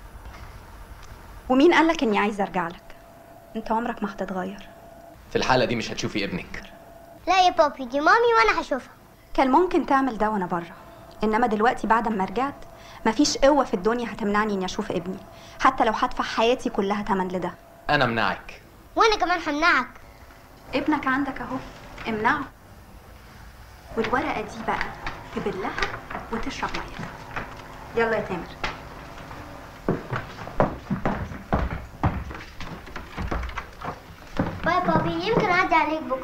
ومين قالك اني عايزه ارجع لك؟ انت عمرك ما هتتغير
في الحاله دي مش هتشوفي ابنك
لا يا بابي دي مامي وانا هشوفها
كان ممكن تعمل ده وانا بره انما دلوقتي بعد ما رجعت مفيش قوه في الدنيا هتمنعني اني اشوف ابني حتى لو هدفع حياتي كلها تمن لده
انا امنعك
وانا كمان همنعك
ابنك عندك اهو امنعه والورقه دي بقى تبلها وتشرب ميه يلا يا تامر
باي بابي يمكن اعدي عليك بكره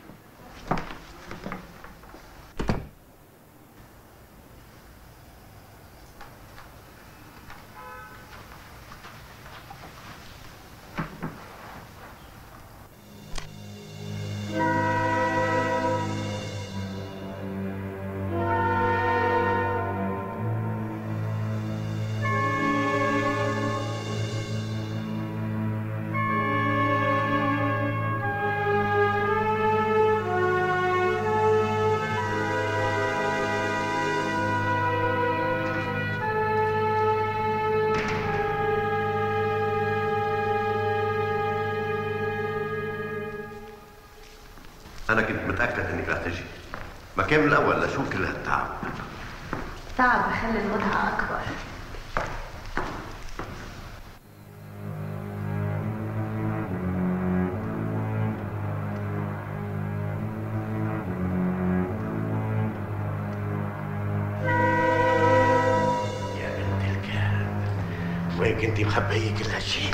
انا كنت متاكد انك رح تجي ما كان من الاول لشو كل هالتعب
تعب بخلي المتعة أكبر
يا بنت الكلب وين كنتي مخبية كل هالشي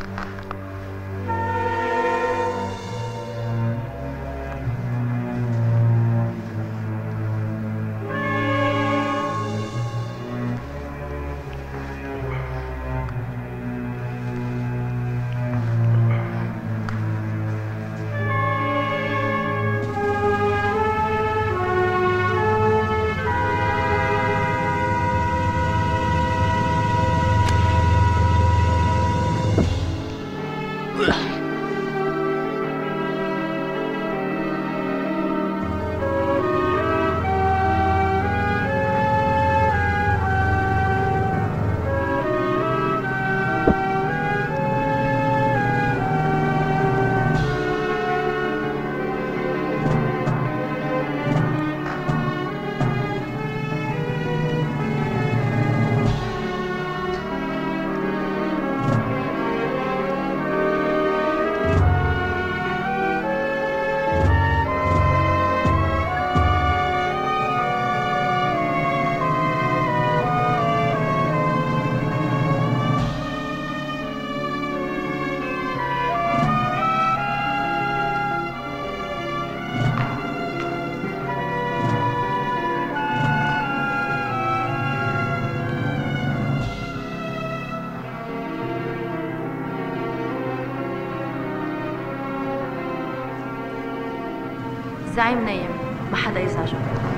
الزعيم نايم ما حدا يزعجه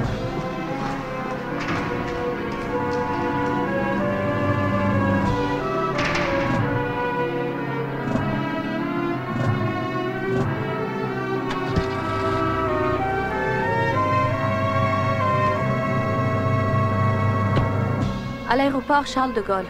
À l'aéroport Charles de Gaulle.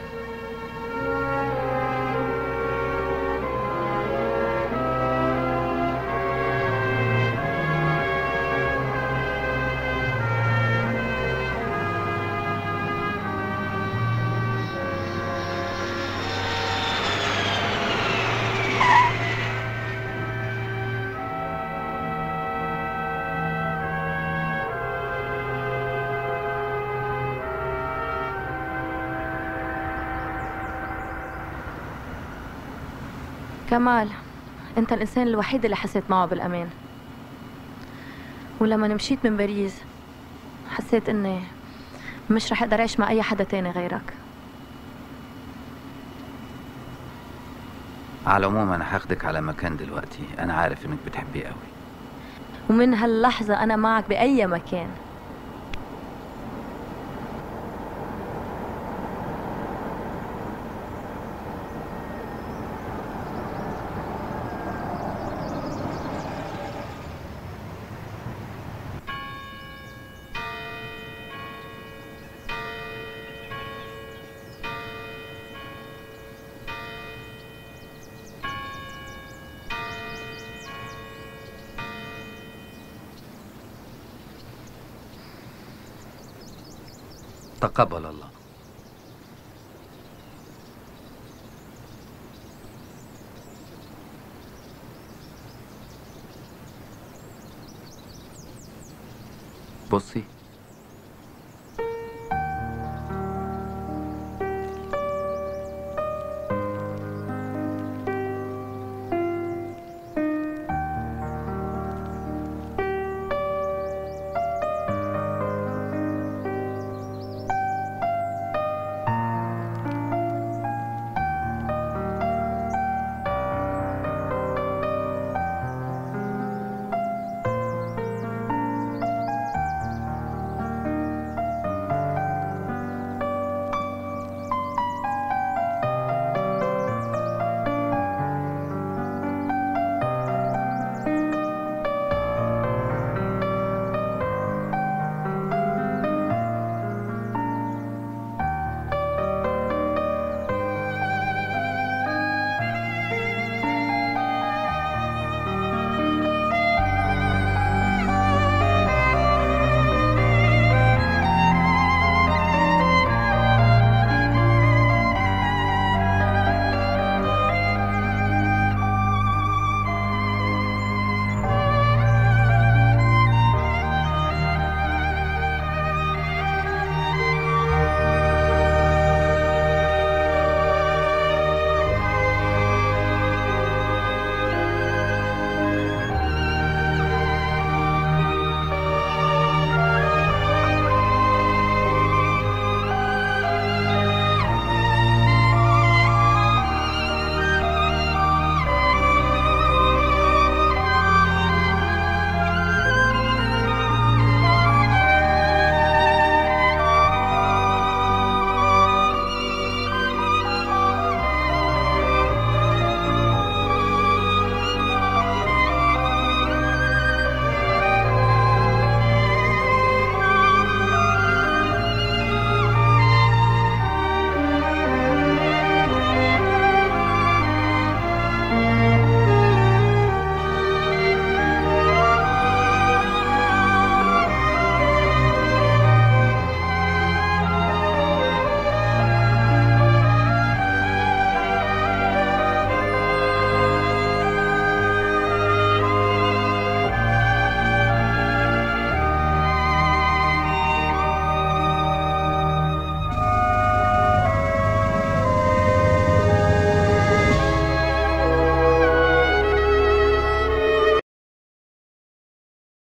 كمال انت الانسان الوحيد اللي حسيت معه بالامان ولما مشيت من باريس حسيت اني مش رح اقدر اعيش مع اي حدا تاني غيرك
على العموم انا هاخدك على مكان دلوقتي انا عارف انك بتحبيه قوي
ومن هاللحظة أنا معك بأي مكان
تقبل الله بصي